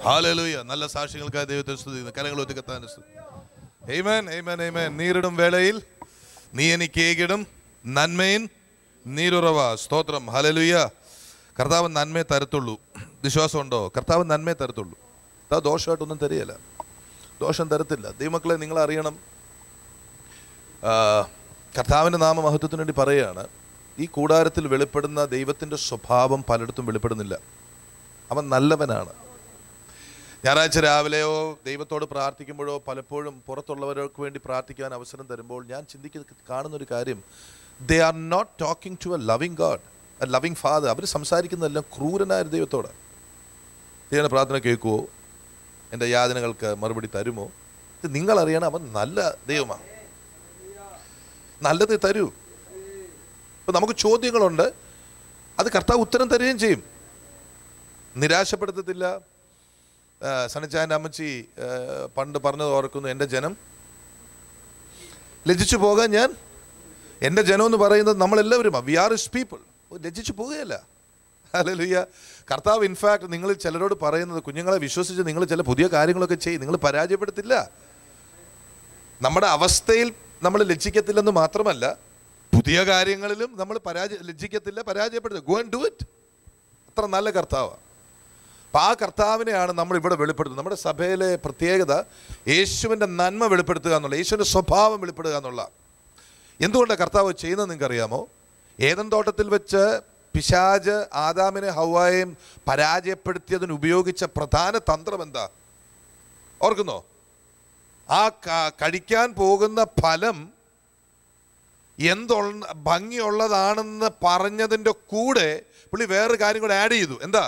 Hallelujah നല്ല സാക്ഷ്യങ്ങൾക്കായി ദൈവത്തെ സ്തുതിക്കുന്നു കരങ്ങൾ ഒത്തുകത്താൻ ഏമേൻ ഏമേൻ ഏമേൻ നീരിടും വേളയിൽ നീ എനിക്ക് ഏകിടും നന്മയിൻ നീരുറവ സ്തോത്രം ഹലലുയ കർത്താവ് നന്മയെ തരത്തുള്ളൂ വിശ്വാസമുണ്ടോ കർത്താവ് നന്മയെ തരത്തുള്ളൂ കർത്താവ് ദോഷമായിട്ടൊന്നും തരികയില്ല ദോഷം തരത്തില്ല ദൈവമക്കളെ നിങ്ങൾ അറിയണം ആ, കർത്താവിൻ്റെ നാമ മഹത്വത്തിന് വേണ്ടി പറയുകയാണ് ഈ കൂടാരത്തിൽ വെളിപ്പെടുന്ന ദൈവത്തിൻ്റെ സ്വഭാവം പലയിടത്തും വെളിപ്പെടുന്നില്ല അവൻ നല്ലവനാണ് ഞായറാഴ്ച രാവിലെയോ ദൈവത്തോട് പ്രാർത്ഥിക്കുമ്പോഴോ പലപ്പോഴും പുറത്തുള്ളവർക്ക് വേണ്ടി പ്രാർത്ഥിക്കാൻ അവസരം തരുമ്പോൾ ഞാൻ ചിന്തിക്കുന്ന കാണുന്ന ഒരു കാര്യം they are not talking to a loving God a loving father അവർ സംസാരിക്കുന്നതെല്ലാം ക്രൂരനായ ഒരു ദൈവത്തോട് ദൈവയുടെ പ്രാർത്ഥന കേൾക്കുമോ എൻ്റെ യാതനകൾക്ക് മറുപടി തരുമോ ഇത് നിങ്ങൾ അറിയണം അവൻ നല്ല ദൈവമാണ് നല്ലത് തരൂ ഇപ്പം നമുക്ക് ചോദ്യങ്ങളുണ്ട് അത് കർത്താവ് ഉത്തരം തരുകയും ചെയ്യും നിരാശപ്പെടുത്തത്തില്ല സണിച്ചാൻ്റെ അമ്മച്ചി ആ, പണ്ട് പറഞ്ഞത് ഓർക്കുന്നു എൻ്റെ ജനം ലജ്ജിച്ചു പോകാൻ ഞാൻ എൻ്റെ ജനം എന്ന് പറയുന്നത് നമ്മളെല്ലാവരും വി ആർ ഇസ് പീപ്പിൾ ലജ്ജിച്ചു പോവുകയല്ല അല്ലല്ലുയ്യ കർത്താവ് ഇൻഫാക്ട് നിങ്ങൾ ചിലരോട് പറയുന്നത് കുഞ്ഞുങ്ങളെ വിശ്വസിച്ച് നിങ്ങൾ ചില പുതിയ കാര്യങ്ങളൊക്കെ ചെയ്യും നിങ്ങൾ പരാജയപ്പെടുത്തില്ല നമ്മുടെ അവസ്ഥയിൽ നമ്മൾ ലജ്ജിക്കത്തില്ലെന്ന് മാത്രമല്ല പുതിയ കാര്യങ്ങളിലും നമ്മൾ പരാജയ ലജ്ജിക്കത്തില്ല പരാജയപ്പെടുത്തില്ല ഗോ ആൻഡ് ഡു ഇറ്റ് അത്ര നല്ല കർത്താവാണ് അപ്പം ആ കർത്താവിനെയാണ് നമ്മൾ ഇവിടെ വെളിപ്പെടുത്തുന്നത് നമ്മുടെ സഭയിലെ പ്രത്യേകത യേശുവിൻ്റെ നന്മ വെളിപ്പെടുത്തുക എന്നുള്ള യേശുവിൻ്റെ സ്വഭാവം വെളിപ്പെടുക എന്നുള്ള എന്തുകൊണ്ടാണ് കർത്താവ് ചെയ്യുന്നത് നിങ്ങൾക്കറിയാമോ ഏതൻ തോട്ടത്തിൽ വെച്ച് പിശാജ് ആദാമിനെ ഹൗവായെയും പരാജയപ്പെടുത്തിയതിന് ഉപയോഗിച്ച പ്രധാന തന്ത്രം എന്താ ഓർക്കുന്നോ ആ ക- കഴിക്കാൻ പോകുന്ന ഫലം എന്തുള്ള ഭംഗിയുള്ളതാണെന്ന് പറഞ്ഞതിൻ്റെ കൂടെ പുള്ളി വേറൊരു കാര്യം കൂടെ ആഡ് ചെയ്തു എന്താ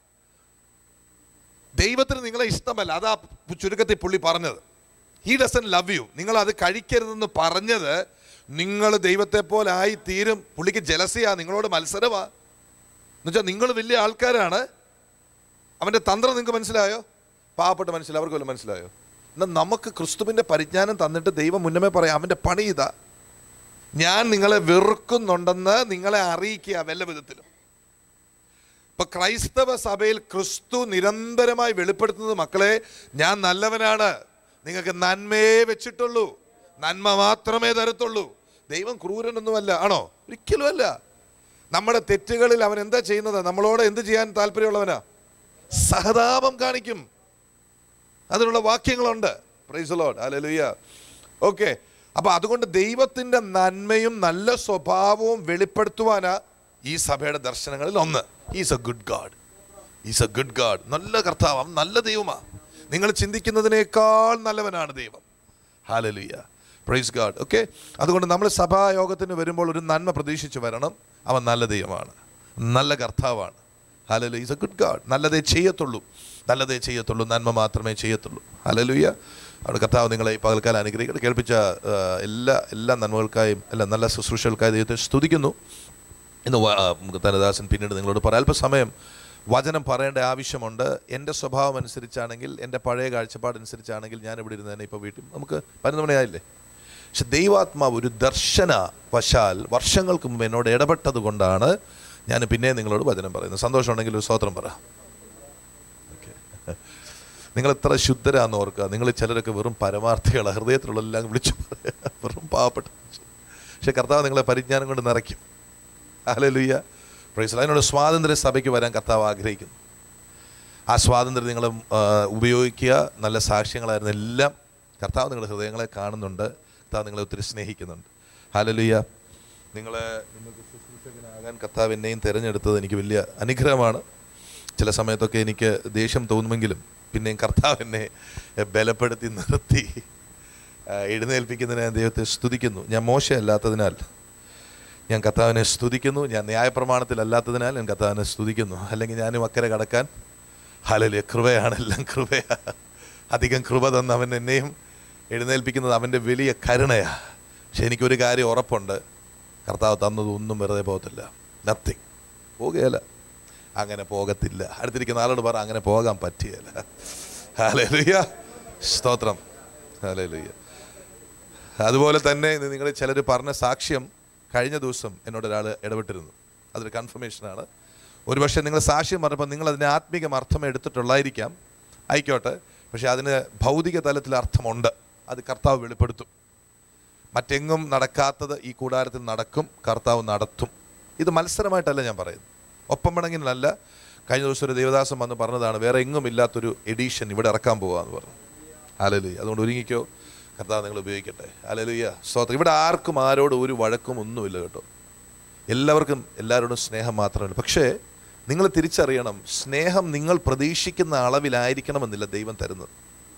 ദൈവത്തിന് നിങ്ങളെ ഇഷ്ടമല്ല അതാ ചുരുക്കത്തിൽ പുള്ളി പറഞ്ഞത് ഹി ഡസൻ ലവ് യു നിങ്ങൾ അത് കഴിക്കരുതെന്ന് പറഞ്ഞത് നിങ്ങൾ ദൈവത്തെ പോലെ ആയി തീരും പുള്ളിക്ക് ജലസിയാ നിങ്ങളോട് മത്സരമാ എന്നുവെച്ചാൽ നിങ്ങൾ വലിയ ആൾക്കാരാണ് അവൻ്റെ തന്ത്രം നിങ്ങൾക്ക് മനസ്സിലായോ പാവപ്പെട്ട മനസ്സിലായോ അവർക്ക് വല്ലതും മനസ്സിലായോ എന്നാൽ നമുക്ക് ക്രിസ്തുവിൻ്റെ പരിജ്ഞാനം തന്നിട്ട് ദൈവം മുന്നമേ പറയാം അവൻ്റെ പണി ഇതാ ഞാൻ നിങ്ങളെ വെറുക്കുന്നുണ്ടെന്ന് നിങ്ങളെ അറിയിക്കുക വല്ല വിധത്തിലും ഇപ്പൊ ക്രൈസ്തവ സഭയിൽ ക്രിസ്തു നിരന്തരമായി വെളിപ്പെടുത്തുന്നത് മക്കളെ ഞാൻ നല്ലവനാണ് നിങ്ങൾക്ക് നന്മയെ വെച്ചിട്ടുള്ളൂ നന്മ മാത്രമേ തരത്തുള്ളൂ ദൈവം ക്രൂരനൊന്നുമല്ല ആണോ ഒരിക്കലും അല്ല നമ്മുടെ തെറ്റുകളിൽ അവൻ എന്താ ചെയ്യുന്നത് നമ്മളോട് എന്ത് ചെയ്യാൻ താല്പര്യമുള്ളവനാ സഹതാപം കാണിക്കും അതിനുള്ള വാക്യങ്ങളുണ്ട് പ്രൈസ് ലോഡ് അലലുയ്യ ഓക്കെ അപ്പൊ അതുകൊണ്ട് ദൈവത്തിന്റെ നന്മയും നല്ല സ്വഭാവവും വെളിപ്പെടുത്തുവാനാ ഈ സഭയുടെ ദർശനങ്ങളിൽ ഒന്ന് is a good God is a good God നല്ല കർത്താവ് അവൻ നല്ല ദൈവമാ നിങ്ങൾ ചിന്തിക്കുന്നതിനേക്കാൾ നല്ലവനാണ് ദൈവം ഹാലലുയ്യ പ്രൈസ് ഗാഡ് ഓക്കെ അതുകൊണ്ട് നമ്മൾ സഭായോഗത്തിന് വരുമ്പോൾ ഒരു നന്മ പ്രതീക്ഷിച്ച് വരണം അവൻ നല്ല ദൈവമാണ് നല്ല കർത്താവാണ് ഹലലു ഈസ് എ ഗുഡ് ഗാഡ് നല്ലതേ ചെയ്യത്തുള്ളൂ നല്ലതേ ചെയ്യത്തുള്ളൂ നന്മ മാത്രമേ ചെയ്യത്തുള്ളൂ ഹലലുയ്യ അവിടെ കർത്താവ് നിങ്ങളെ ഈ പകൽക്കാലം അനുഗ്രഹിക്കട്ടെ കേൾപ്പിച്ച ആ, എല്ലാ എല്ലാ നന്മകൾക്കായും എല്ലാ നല്ല ശുശ്രൂഷകൾക്കായി ദൈവത്തെ സ്തുതിക്കുന്നു ഇന്ന് വ- ആ, തനദാസൻ പിന്നീട് നിങ്ങളോട് പറയാം അല്പസമയം വചനം പറയേണ്ട ആവശ്യമുണ്ട് എൻ്റെ സ്വഭാവം അനുസരിച്ചാണെങ്കിൽ എൻ്റെ പഴയ കാഴ്ചപ്പാടനുസരിച്ചാണെങ്കിൽ ഞാൻ ഇവിടെ ഇരുന്ന് തന്നെ ഇപ്പോൾ വീട്ടിൽ നമുക്ക് പതിനൊന്ന് മണിയായില്ലേ പക്ഷെ ദൈവാത്മാവ് ഒരു ദർശന വശാൽ വർഷങ്ങൾക്ക് മുമ്പ് എന്നോട് ഇടപെട്ടത് കൊണ്ടാണ് ഞാൻ പിന്നെ നിങ്ങളോട് വചനം പറയുന്നത് സന്തോഷമുണ്ടെങ്കിൽ ഒരു സ്വോത്രം പറ ഓക്കെ നിങ്ങൾ എത്ര ശുദ്ധരാന്ന് ഓർക്കുക നിങ്ങൾ ചിലരൊക്കെ വെറും പരമാർത്ഥികളാണ് ഹൃദയത്തിലുള്ള എല്ലാം വിളിച്ചു പറയുക വെറും പാവപ്പെട്ട മനുഷ്യർ. പക്ഷെ കർത്താവ് നിങ്ങളെ പരിജ്ഞാനം കൊണ്ട് നിറയ്ക്കും ഹല്ലേലൂയ പ്രൈസ് അതിനോട് സ്വാതന്ത്ര്യ സഭയ്ക്ക് വരാൻ കർത്താവ് ആഗ്രഹിക്കുന്നു ആ സ്വാതന്ത്ര്യം നിങ്ങൾ ഉപയോഗിക്കുക നല്ല സാക്ഷ്യങ്ങളായിരുന്നു എല്ലാം കർത്താവ് നിങ്ങളുടെ ഹൃദയങ്ങളെ കാണുന്നുണ്ട് കർത്താവ് നിങ്ങളെ ഒത്തിരി സ്നേഹിക്കുന്നുണ്ട് ഹല്ലേലൂയ നിങ്ങളെ നിങ്ങൾക്ക് ശുശ്രൂഷകനാകാൻ കർത്താവ് എന്നെയും തിരഞ്ഞെടുത്തത് എനിക്ക് വലിയ അനുഗ്രഹമാണ് ചില സമയത്തൊക്കെ എനിക്ക് ദേഷ്യം തോന്നുമെങ്കിലും പിന്നെയും കർത്താവ് എന്നെ ബലപ്പെടുത്തി നിർത്തി ആ, എഴുന്നേൽപ്പിക്കുന്നതിനെ ഞാൻ ദൈവത്തെ സ്തുതിക്കുന്നു ഞാൻ മോശമല്ലാത്തതിനാൽ ഞാൻ കർത്താവിനെ സ്തുതിക്കുന്നു ഞാൻ ന്യായപ്രമാണത്തിലല്ലാത്തതിനാൽ ഞാൻ കർത്താവിനെ സ്തുതിക്കുന്നു അല്ലെങ്കിൽ ഞാനും അക്കരെ കടക്കാൻ ഹലലിയ കൃപയാണ് എല്ലാം കൃപയാ അധികം കൃപ തന്ന് അവൻ എന്നെയും എഴുന്നേൽപ്പിക്കുന്നത് അവൻ്റെ വലിയ കരുണയാ പക്ഷെ എനിക്കൊരു കാര്യം ഉറപ്പുണ്ട് കർത്താവ് തന്നതൊന്നും വെറുതെ പോകത്തില്ല നത്തിങ് പോകുകയല്ല അങ്ങനെ പോകത്തില്ല അടുത്തിരിക്കുന്ന ആളോട് പറ അങ്ങനെ പോകാൻ പറ്റിയല്ല ഹാലലുയ്യ സ്തോത്രം ഹാലലുയ്യ അതുപോലെ തന്നെ നിങ്ങൾ ചിലർ പറഞ്ഞ സാക്ഷ്യം കഴിഞ്ഞ ദിവസം എന്നോട് ഒരാൾ ഇടപെട്ടിരുന്നു അതൊരു കൺഫർമേഷനാണ് ഒരുപക്ഷെ നിങ്ങൾ സാക്ഷ്യം പറഞ്ഞപ്പോൾ നിങ്ങൾ അതിൻ്റെ ആത്മീകം അർത്ഥം എടുത്തിട്ടുള്ളായിരിക്കാം ആയിക്കോട്ടെ പക്ഷെ അതിന് ഭൗതിക തലത്തിൽ അർത്ഥമുണ്ട് അത് കർത്താവ് വെളിപ്പെടുത്തും മറ്റെങ്ങും നടക്കാത്തത് ഈ കൂടാരത്തിൽ നടക്കും കർത്താവ് നടത്തും ഇത് മത്സരമായിട്ടല്ല ഞാൻ പറയുന്നത് ഒപ്പം പണങ്ങിനല്ല കഴിഞ്ഞ ദിവസം ഒരു ദേവദാസം വന്ന് പറഞ്ഞതാണ് വേറെ എങ്ങും ഇല്ലാത്തൊരു എഡീഷൻ ഇവിടെ ഇറക്കാൻ പോകാന്ന് പറഞ്ഞു അലലുയ്യ അതുകൊണ്ട് ഒരുങ്ങിക്കോ കർത്താവ് നിങ്ങൾ ഉപയോഗിക്കട്ടെ അലലുയ്യ സ്തോത്രം ഇവിടെ ആർക്കും ആരോടും ഒരു വഴക്കും ഒന്നുമില്ല കേട്ടോ എല്ലാവർക്കും എല്ലാവരോടും സ്നേഹം മാത്രമല്ല പക്ഷേ നിങ്ങൾ തിരിച്ചറിയണം സ്നേഹം നിങ്ങൾ പ്രതീക്ഷിക്കുന്ന അളവിലായിരിക്കണമെന്നില്ല ദൈവം തരുന്നത്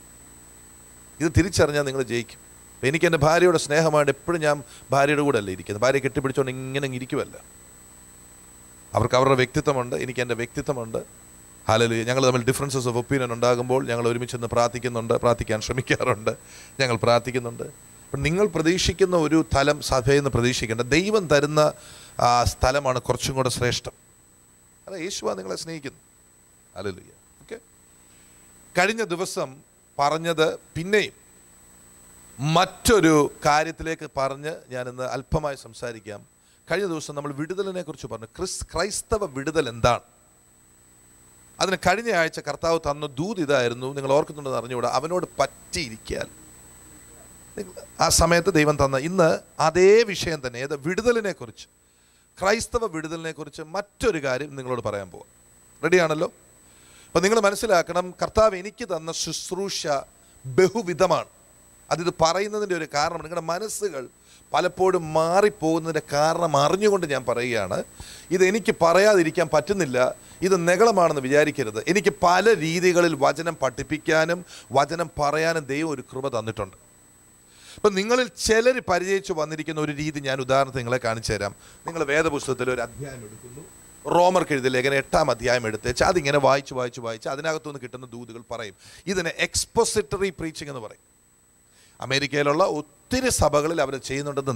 ഇത് തിരിച്ചറിഞ്ഞാൽ നിങ്ങൾ ജയിക്കും ഇപ്പം എനിക്ക് എൻ്റെ ഭാര്യയുടെ സ്നേഹമായിട്ട് എപ്പോഴും ഞാൻ ഭാര്യയുടെ കൂടെ അല്ല ഇരിക്കുന്നത് ഭാര്യ കെട്ടിപ്പിടിച്ചുകൊണ്ട് ഇങ്ങനെ അങ്ങ് ഇരിക്കുമല്ല അവർക്ക് അവരുടെ വ്യക്തിത്വമുണ്ട് എനിക്ക് എൻ്റെ വ്യക്തിത്വമുണ്ട് ഹാലലു ഞങ്ങൾ തമ്മിൽ ഡിഫറൻസസ് ഓഫ് ഒപ്പീനിയൻ ഉണ്ടാകുമ്പോൾ ഞങ്ങൾ ഒരുമിച്ച് നിന്ന് പ്രാർത്ഥിക്കുന്നുണ്ട് പ്രാർത്ഥിക്കാൻ ശ്രമിക്കാറുണ്ട് ഞങ്ങൾ പ്രാർത്ഥിക്കുന്നുണ്ട് അപ്പം നിങ്ങൾ പ്രതീക്ഷിക്കുന്ന ഒരു തലം സഭയിൽ നിന്ന് പ്രതീക്ഷിക്കേണ്ട ദൈവം തരുന്ന ആ സ്ഥലമാണ് കുറച്ചും കൂടെ ശ്രേഷ്ഠം അത് യേശുവ നിങ്ങളെ സ്നേഹിക്കുന്നു അലലുയ്യ ഓക്കെ കഴിഞ്ഞ ദിവസം പറഞ്ഞത് പിന്നെയും മറ്റൊരു കാര്യത്തിലേക്ക് പറഞ്ഞ് ഞാനിന്ന് അല്പമായി സംസാരിക്കാം കഴിഞ്ഞ ദിവസം നമ്മൾ വിടുതലിനെ കുറിച്ച് പറഞ്ഞു ക്രിസ് ക്രൈസ്തവ വിടുതൽ എന്താണ് അതിന് കഴിഞ്ഞ ആഴ്ച കർത്താവ് തന്ന ദൂത് ഇതായിരുന്നു നിങ്ങൾ ഓർക്കുന്നുണ്ടെന്ന് അറിഞ്ഞുകൂടാ അവനോട് പറ്റിയിരിക്കാൻ നിങ്ങൾ- ആ സമയത്ത് ദൈവം തന്ന ഇന്ന് അതേ വിഷയം തന്നെ ഏത് വിടുതലിനെ കുറിച്ച് ക്രൈസ്തവ വിടുതലിനെ കുറിച്ച് മറ്റൊരു കാര്യം നിങ്ങളോട് പറയാൻ പോവാം റെഡിയാണല്ലോ അപ്പം നിങ്ങൾ മനസ്സിലാക്കണം കർത്താവ് എനിക്ക് തന്ന ശുശ്രൂഷ ബഹുവിധമാണ് അതിത് പറയുന്നതിൻ്റെ ഒരു കാരണം നിങ്ങളുടെ മനസ്സുകൾ പലപ്പോഴും മാറിപ്പോകുന്നതിൻ്റെ കാരണം അറിഞ്ഞുകൊണ്ട് ഞാൻ പറയുകയാണ് ഇത് എനിക്ക് പറയാതിരിക്കാൻ പറ്റുന്നില്ല ഇത് നെകളമാണെന്ന് വിചാരിക്കരുത് എനിക്ക് പല രീതികളിൽ വചനം പഠിപ്പിക്കാനും വചനം പറയാനും ദൈവം ഒരു കൃപ തന്നിട്ടുണ്ട് അപ്പം നിങ്ങളിൽ ചിലർ പരിചയിച്ചു വന്നിരിക്കുന്ന ഒരു രീതി ഞാൻ ഉദാഹരണത്തിന് നിങ്ങളെ കാണിച്ചു തരാം നിങ്ങൾ വേദപുസ്തകത്തിൽ ഒരു അധ്യായം എടുക്കുന്നു റോമർക്ക് എഴുതിയ ലേഖനം എട്ടാം അധ്യായം എടുത്തേച്ച് അതിങ്ങനെ വായിച്ച് വായിച്ച് വായിച്ച് അതിനകത്തുനിന്ന് കിട്ടുന്ന ദൂതുകൾ പറയും ഇതിന് എക്സ്പോസിറ്ററി പ്രീച്ചിങ് എന്ന് പറയും അമേരിക്കയിലുള്ള ഒത്തിരി സഭകളിൽ അവർ ചെയ്യുന്നുണ്ടെന്ന്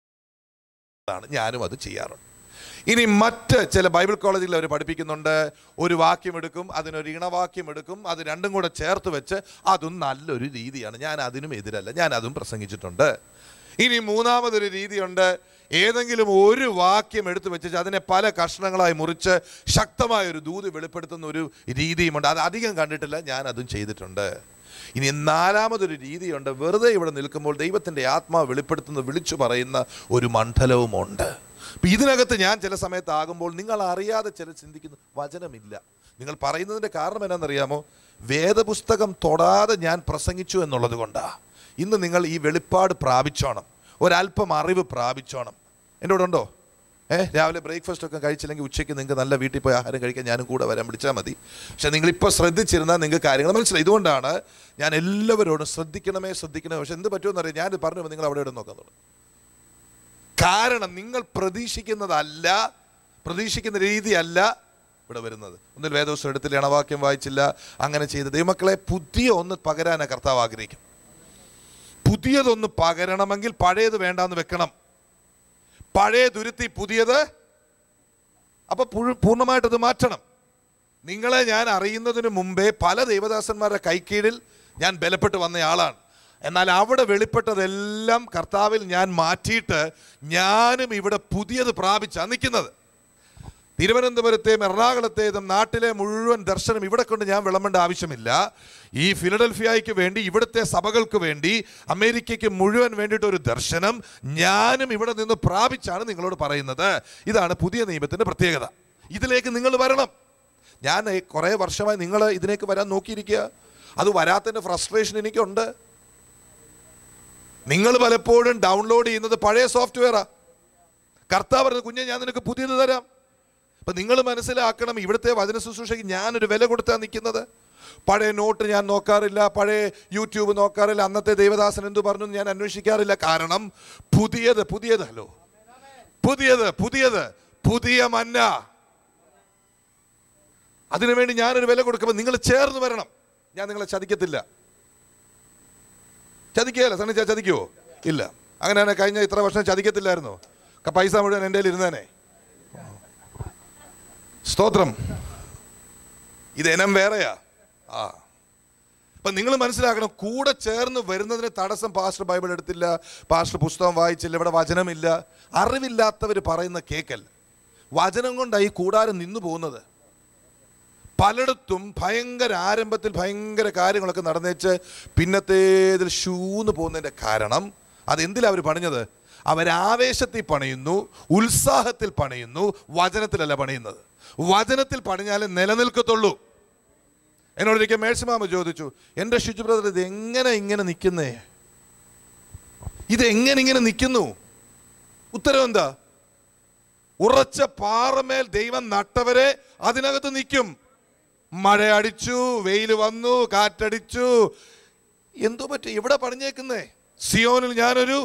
നല്ലതാണ് ഞാനും അത് ചെയ്യാറുണ്ട് ഇനി മറ്റ് ചില ബൈബിൾ കോളേജിൽ അവർ പഠിപ്പിക്കുന്നുണ്ട് ഒരു വാക്യം എടുക്കും അതിനൊരു ഇണവാക്യം എടുക്കും അത് രണ്ടും കൂടെ ചേർത്ത് വെച്ച് അതും നല്ലൊരു രീതിയാണ് ഞാൻ അതിനും എതിരല്ല ഞാൻ അതും പ്രസംഗിച്ചിട്ടുണ്ട് ഇനി മൂന്നാമതൊരു രീതിയുണ്ട് ഏതെങ്കിലും ഒരു വാക്യം എടുത്തു വെച്ച് അതിനെ പല കഷ്ണങ്ങളായി മുറിച്ച് ശക്തമായ ഒരു ദൂത് വെളിപ്പെടുത്തുന്ന ഒരു രീതിയുമുണ്ട് അത് അധികം കണ്ടിട്ടില്ല ഞാൻ അതും ചെയ്തിട്ടുണ്ട് ഇനി നാലാമതൊരു രീതിയുണ്ട് വെറുതെ ഇവിടെ നിൽക്കുമ്പോൾ ദൈവത്തിൻ്റെ ആത്മാവ് വെളിപ്പെടുത്തുന്ന വിളിച്ചു പറയുന്ന ഒരു മണ്ഡലവുമുണ്ട് അപ്പം ഇതിനകത്ത് ഞാൻ ചില സമയത്ത് ആകുമ്പോൾ നിങ്ങൾ അറിയാതെ ചില ചിന്തിക്കുന്നു വചനമില്ല നിങ്ങൾ പറയുന്നതിൻ്റെ കാരണം എന്നാണെന്നറിയാമോ വേദപുസ്തകം തൊടാതെ ഞാൻ പ്രസംഗിച്ചു എന്നുള്ളത് കൊണ്ടാ ഇന്ന് നിങ്ങൾ ഈ വെളിപ്പാട് പ്രാപിച്ചോണം ഒരല്പം അറിവ് പ്രാപിച്ചോണം എൻ്റെ കൂടെ ഉണ്ടോ ഏ രാവിലെ ബ്രേക്ക്ഫാസ്റ്റ് ഒക്കെ കഴിച്ചില്ലെങ്കിൽ ഉച്ചയ്ക്ക് നിങ്ങൾക്ക് നല്ല വീട്ടിൽ പോയി ആഹാരം കഴിക്കാൻ ഞാനും കൂടെ വരാൻ വിളിച്ചാൽ മതി പക്ഷെ നിങ്ങളിപ്പോൾ ശ്രദ്ധിച്ചിരുന്നാൽ നിങ്ങൾക്ക് കാര്യങ്ങൾ മനസ്സിലായി ഇതുകൊണ്ടാണ് ഞാൻ എല്ലാവരോടും ശ്രദ്ധിക്കണമേ ശ്രദ്ധിക്കണമേ പക്ഷെ എന്ത് പറ്റുമെന്ന് അറിയാം ഞാനിത് പറഞ്ഞു നിങ്ങൾ അവിടെ ഇവിടെ നോക്കാൻ തുടങ്ങും കാരണം നിങ്ങൾ പ്രതീക്ഷിക്കുന്നതല്ല പ്രതീക്ഷിക്കുന്ന രീതിയല്ല ഇവിടെ വരുന്നത് ഒന്നിൽ വേദോസം എടുത്തില്ല ഇണവാക്യം വായിച്ചില്ല അങ്ങനെ ചെയ്ത് ദൈവമക്കളെ പുതിയ ഒന്ന് പകരാനാണ് കർത്താവ് ആഗ്രഹിക്കും പുതിയതൊന്ന് പകരണമെങ്കിൽ പഴയത് വേണ്ടാന്ന് വെക്കണം പഴയ ദുരുത്തി പുതിയത് അപ്പൊ പുഴു- പൂർണ്ണമായിട്ട് അത് മാറ്റണം നിങ്ങളെ ഞാൻ അറിയുന്നതിന് മുമ്പേ പല ദൈവദാസന്മാരുടെ കൈക്കീഴിൽ ഞാൻ ബലപ്പെട്ട് വന്നയാളാണ് എന്നാൽ അവിടെ വെളിപ്പെട്ടതെല്ലാം കർത്താവിൽ ഞാൻ മാറ്റിയിട്ട് ഞാനും ഇവിടെ പുതിയത് പ്രാപിച്ചാണ് നിൽക്കുന്നത് തിരുവനന്തപുരത്തെയും എറണാകുളത്തെയും നാട്ടിലെ മുഴുവൻ ദർശനം ഇവിടെ കൊണ്ട് ഞാൻ വിളമ്പേണ്ട ആവശ്യമില്ല ഈ ഫിലഡൽഫിയയ്ക്ക് വേണ്ടി ഇവിടുത്തെ സഭകൾക്ക് വേണ്ടി അമേരിക്കയ്ക്ക് മുഴുവൻ വേണ്ടിയിട്ട് ഒരു ദർശനം ഞാനും ഇവിടെ നിന്ന് പ്രാപിച്ചാണ് നിങ്ങളോട് പറയുന്നത് ഇതാണ് പുതിയ നിയമത്തിൻ്റെ പ്രത്യേകത ഇതിലേക്ക് നിങ്ങൾ വരണം ഞാൻ കുറേ വർഷമായി നിങ്ങൾ ഇതിലേക്ക് വരാൻ നോക്കിയിരിക്കുക അത് വരാത്തതിൻ്റെ ഫ്രസ്ട്രേഷൻ എനിക്കുണ്ട് നിങ്ങൾ പലപ്പോഴും ഡൗൺലോഡ് ചെയ്യുന്നത് പഴയ സോഫ്റ്റ്വെയറാ കർത്താവ് പറഞ്ഞ കുഞ്ഞെ ഞാൻ നിനക്ക് പുതിയത് തരാം അപ്പൊ നിങ്ങൾ മനസ്സിലാക്കണം ഇവിടുത്തെ വചന ശുശ്രൂഷയ്ക്ക് ഞാനൊരു വില കൊടുത്താൽ നിൽക്കുന്നത് പഴയ നോട്ട് ഞാൻ നോക്കാറില്ല പഴയ യൂട്യൂബ് നോക്കാറില്ല അന്നത്തെ ദേവദാസൻ എന്തു പറഞ്ഞു എന്ന് ഞാൻ അന്വേഷിക്കാറില്ല കാരണം പുതിയത് പുതിയത് ഹലോ പുതിയത് പുതിയത് പുതിയ മന്ന അതിനുവേണ്ടി ഞാനൊരു വില കൊടുക്കുമ്പോൾ നിങ്ങൾ ചേർന്ന് വരണം ഞാൻ നിങ്ങളെ ചതിക്കത്തില്ല ചതിക്കുകയല്ല സണ്ണിച്ചാ ചതിക്കുവോ ഇല്ല അങ്ങനെയാണ് കഴിഞ്ഞ ഇത്ര വർഷം ചതിക്കത്തില്ലായിരുന്നോ ക- പൈസ മുഴുവൻ എൻ്റെ കയ്യിൽ ഇരുന്നേനെ സ്തോത്രം ഇത് ഇനം വേറെയാ ആ അപ്പം നിങ്ങൾ മനസ്സിലാക്കണം കൂടെ ചേർന്ന് വരുന്നതിന് തടസ്സം പാസ്റ്റർ ബൈബിൾ എടുത്തില്ല പാസ്റ്റർ പുസ്തകം വായിച്ചില്ല ഇവിടെ വചനമില്ല അറിവില്ലാത്തവർ പറയുന്ന കേക്കല്ല വചനം കൊണ്ടാണ് ഈ കൂടാരം നിന്നു പോകുന്നത് പലയിടത്തും ഭയങ്കര ആരംഭത്തിൽ ഭയങ്കര കാര്യങ്ങളൊക്കെ നടന്നേച്ച് പിന്നത്തേതിൽ ഷൂന്ന് പോകുന്നതിൻ്റെ കാരണം അതെന്തിലാണ് അവർ പണിഞ്ഞത് അവരാവേശത്തിൽ പണിയുന്നു ഉത്സാഹത്തിൽ പണിയുന്നു വചനത്തിലല്ല പണിയുന്നത് വചനത്തിൽ പണിഞ്ഞാലേ നിലനിൽക്കത്തുള്ളൂ എന്നോട് ഒരിക്കൽ മേഴ്സിമാമ ചോദിച്ചു എൻ്റെ ഷിജു ബ്രദർ ഇത് എങ്ങനെ ഇങ്ങനെ നിൽക്കുന്നേ ഇത് എങ്ങനെ ഇങ്ങനെ നിൽക്കുന്നു ഉത്തരം എന്താ ഉറച്ച പാറമേൽ ദൈവം നട്ടവരെ അതിനകത്ത് നിൽക്കും മഴ അടിച്ചു വെയിൽ വന്നു കാറ്റടിച്ചു എന്തോ പറ്റി ഇവിടെ പണിഞ്ഞേക്കുന്നേ സിയോനിൽ ഞാനൊരു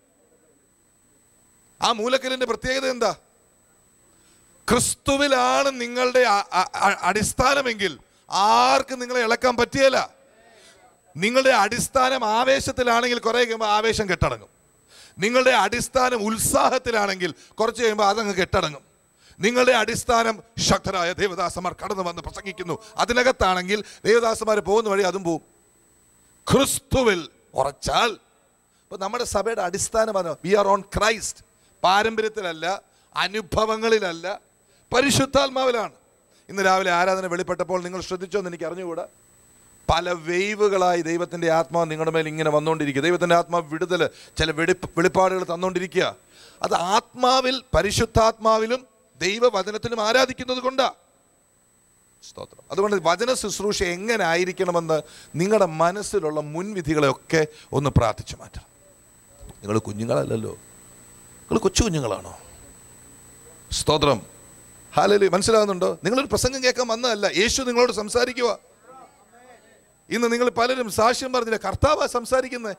ആ മൂലക്കലിന്റെ പ്രത്യേകത എന്താ ക്രിസ്തുവിലാണ് നിങ്ങളുടെ അ- അ- അ- അടിസ്ഥാനമെങ്കിൽ ആർക്കും നിങ്ങളെ ഇളക്കാൻ പറ്റിയല്ല നിങ്ങളുടെ അടിസ്ഥാനം ആവേശത്തിലാണെങ്കിൽ കുറെ കഴിയുമ്പോൾ ആവേശം കെട്ടടങ്ങും നിങ്ങളുടെ അടിസ്ഥാനം ഉത്സാഹത്തിലാണെങ്കിൽ കുറച്ച് കഴിയുമ്പോൾ അതങ്ങ് കെട്ടടങ്ങും നിങ്ങളുടെ അടിസ്ഥാനം ശക്തരായ ദേവദാസന്മാർ കടന്നു വന്ന് പ്രസംഗിക്കുന്നു അതിനകത്താണെങ്കിൽ ദേവദാസന്മാർ പോകുന്ന വഴി അതും പോവും ക്രിസ്തുവിൽ ഉറച്ചാൽ ഇപ്പൊ നമ്മുടെ സഭയുടെ അടിസ്ഥാനം വി ആർ ഓൺ ക്രൈസ്റ്റ് പാരമ്പര്യത്തിലല്ല അനുഭവങ്ങളിലല്ല പരിശുദ്ധാത്മാവിലാണ് ഇന്ന് രാവിലെ ആരാധന വെളിപ്പെട്ടപ്പോൾ നിങ്ങൾ ശ്രദ്ധിച്ചോ എന്ന് എനിക്ക് അറിഞ്ഞുകൂടാ പല വെയ്വുകളായി ദൈവത്തിൻ്റെ ആത്മാവ് നിങ്ങളുടെ മേൽ ഇങ്ങനെ വന്നുകൊണ്ടിരിക്കുക ദൈവത്തിൻ്റെ ആത്മാവ് വിടുതൽ ചില വെളി വെളിപ്പാടുകൾ തന്നുകൊണ്ടിരിക്കുക അത് ആത്മാവിൽ പരിശുദ്ധാത്മാവിലും ദൈവവചനത്തിലും ആരാധിക്കുന്നത് കൊണ്ടാ സ്തോത്രം അതുകൊണ്ട് വചന ശുശ്രൂഷ എങ്ങനെ ആയിരിക്കണമെന്ന് നിങ്ങളുടെ മനസ്സിലുള്ള മുൻവിധികളെയൊക്കെ ഒന്ന് പ്രാർത്ഥിച്ചു മാറ്റണം നിങ്ങൾ കുഞ്ഞുങ്ങളല്ലല്ലോ നിങ്ങൾ കൊച്ചു കുഞ്ഞുങ്ങളാണോ സ്തോത്രം ഹാലലി മനസ്സിലാകുന്നുണ്ടോ നിങ്ങളൊരു പ്രസംഗം കേൾക്കാൻ വന്നതല്ല യേശു നിങ്ങളോട് സംസാരിക്കുക ഇന്ന് നിങ്ങൾ പലരും സാക്ഷ്യം പറഞ്ഞില്ല കർത്താവാ സംസാരിക്കുന്നത്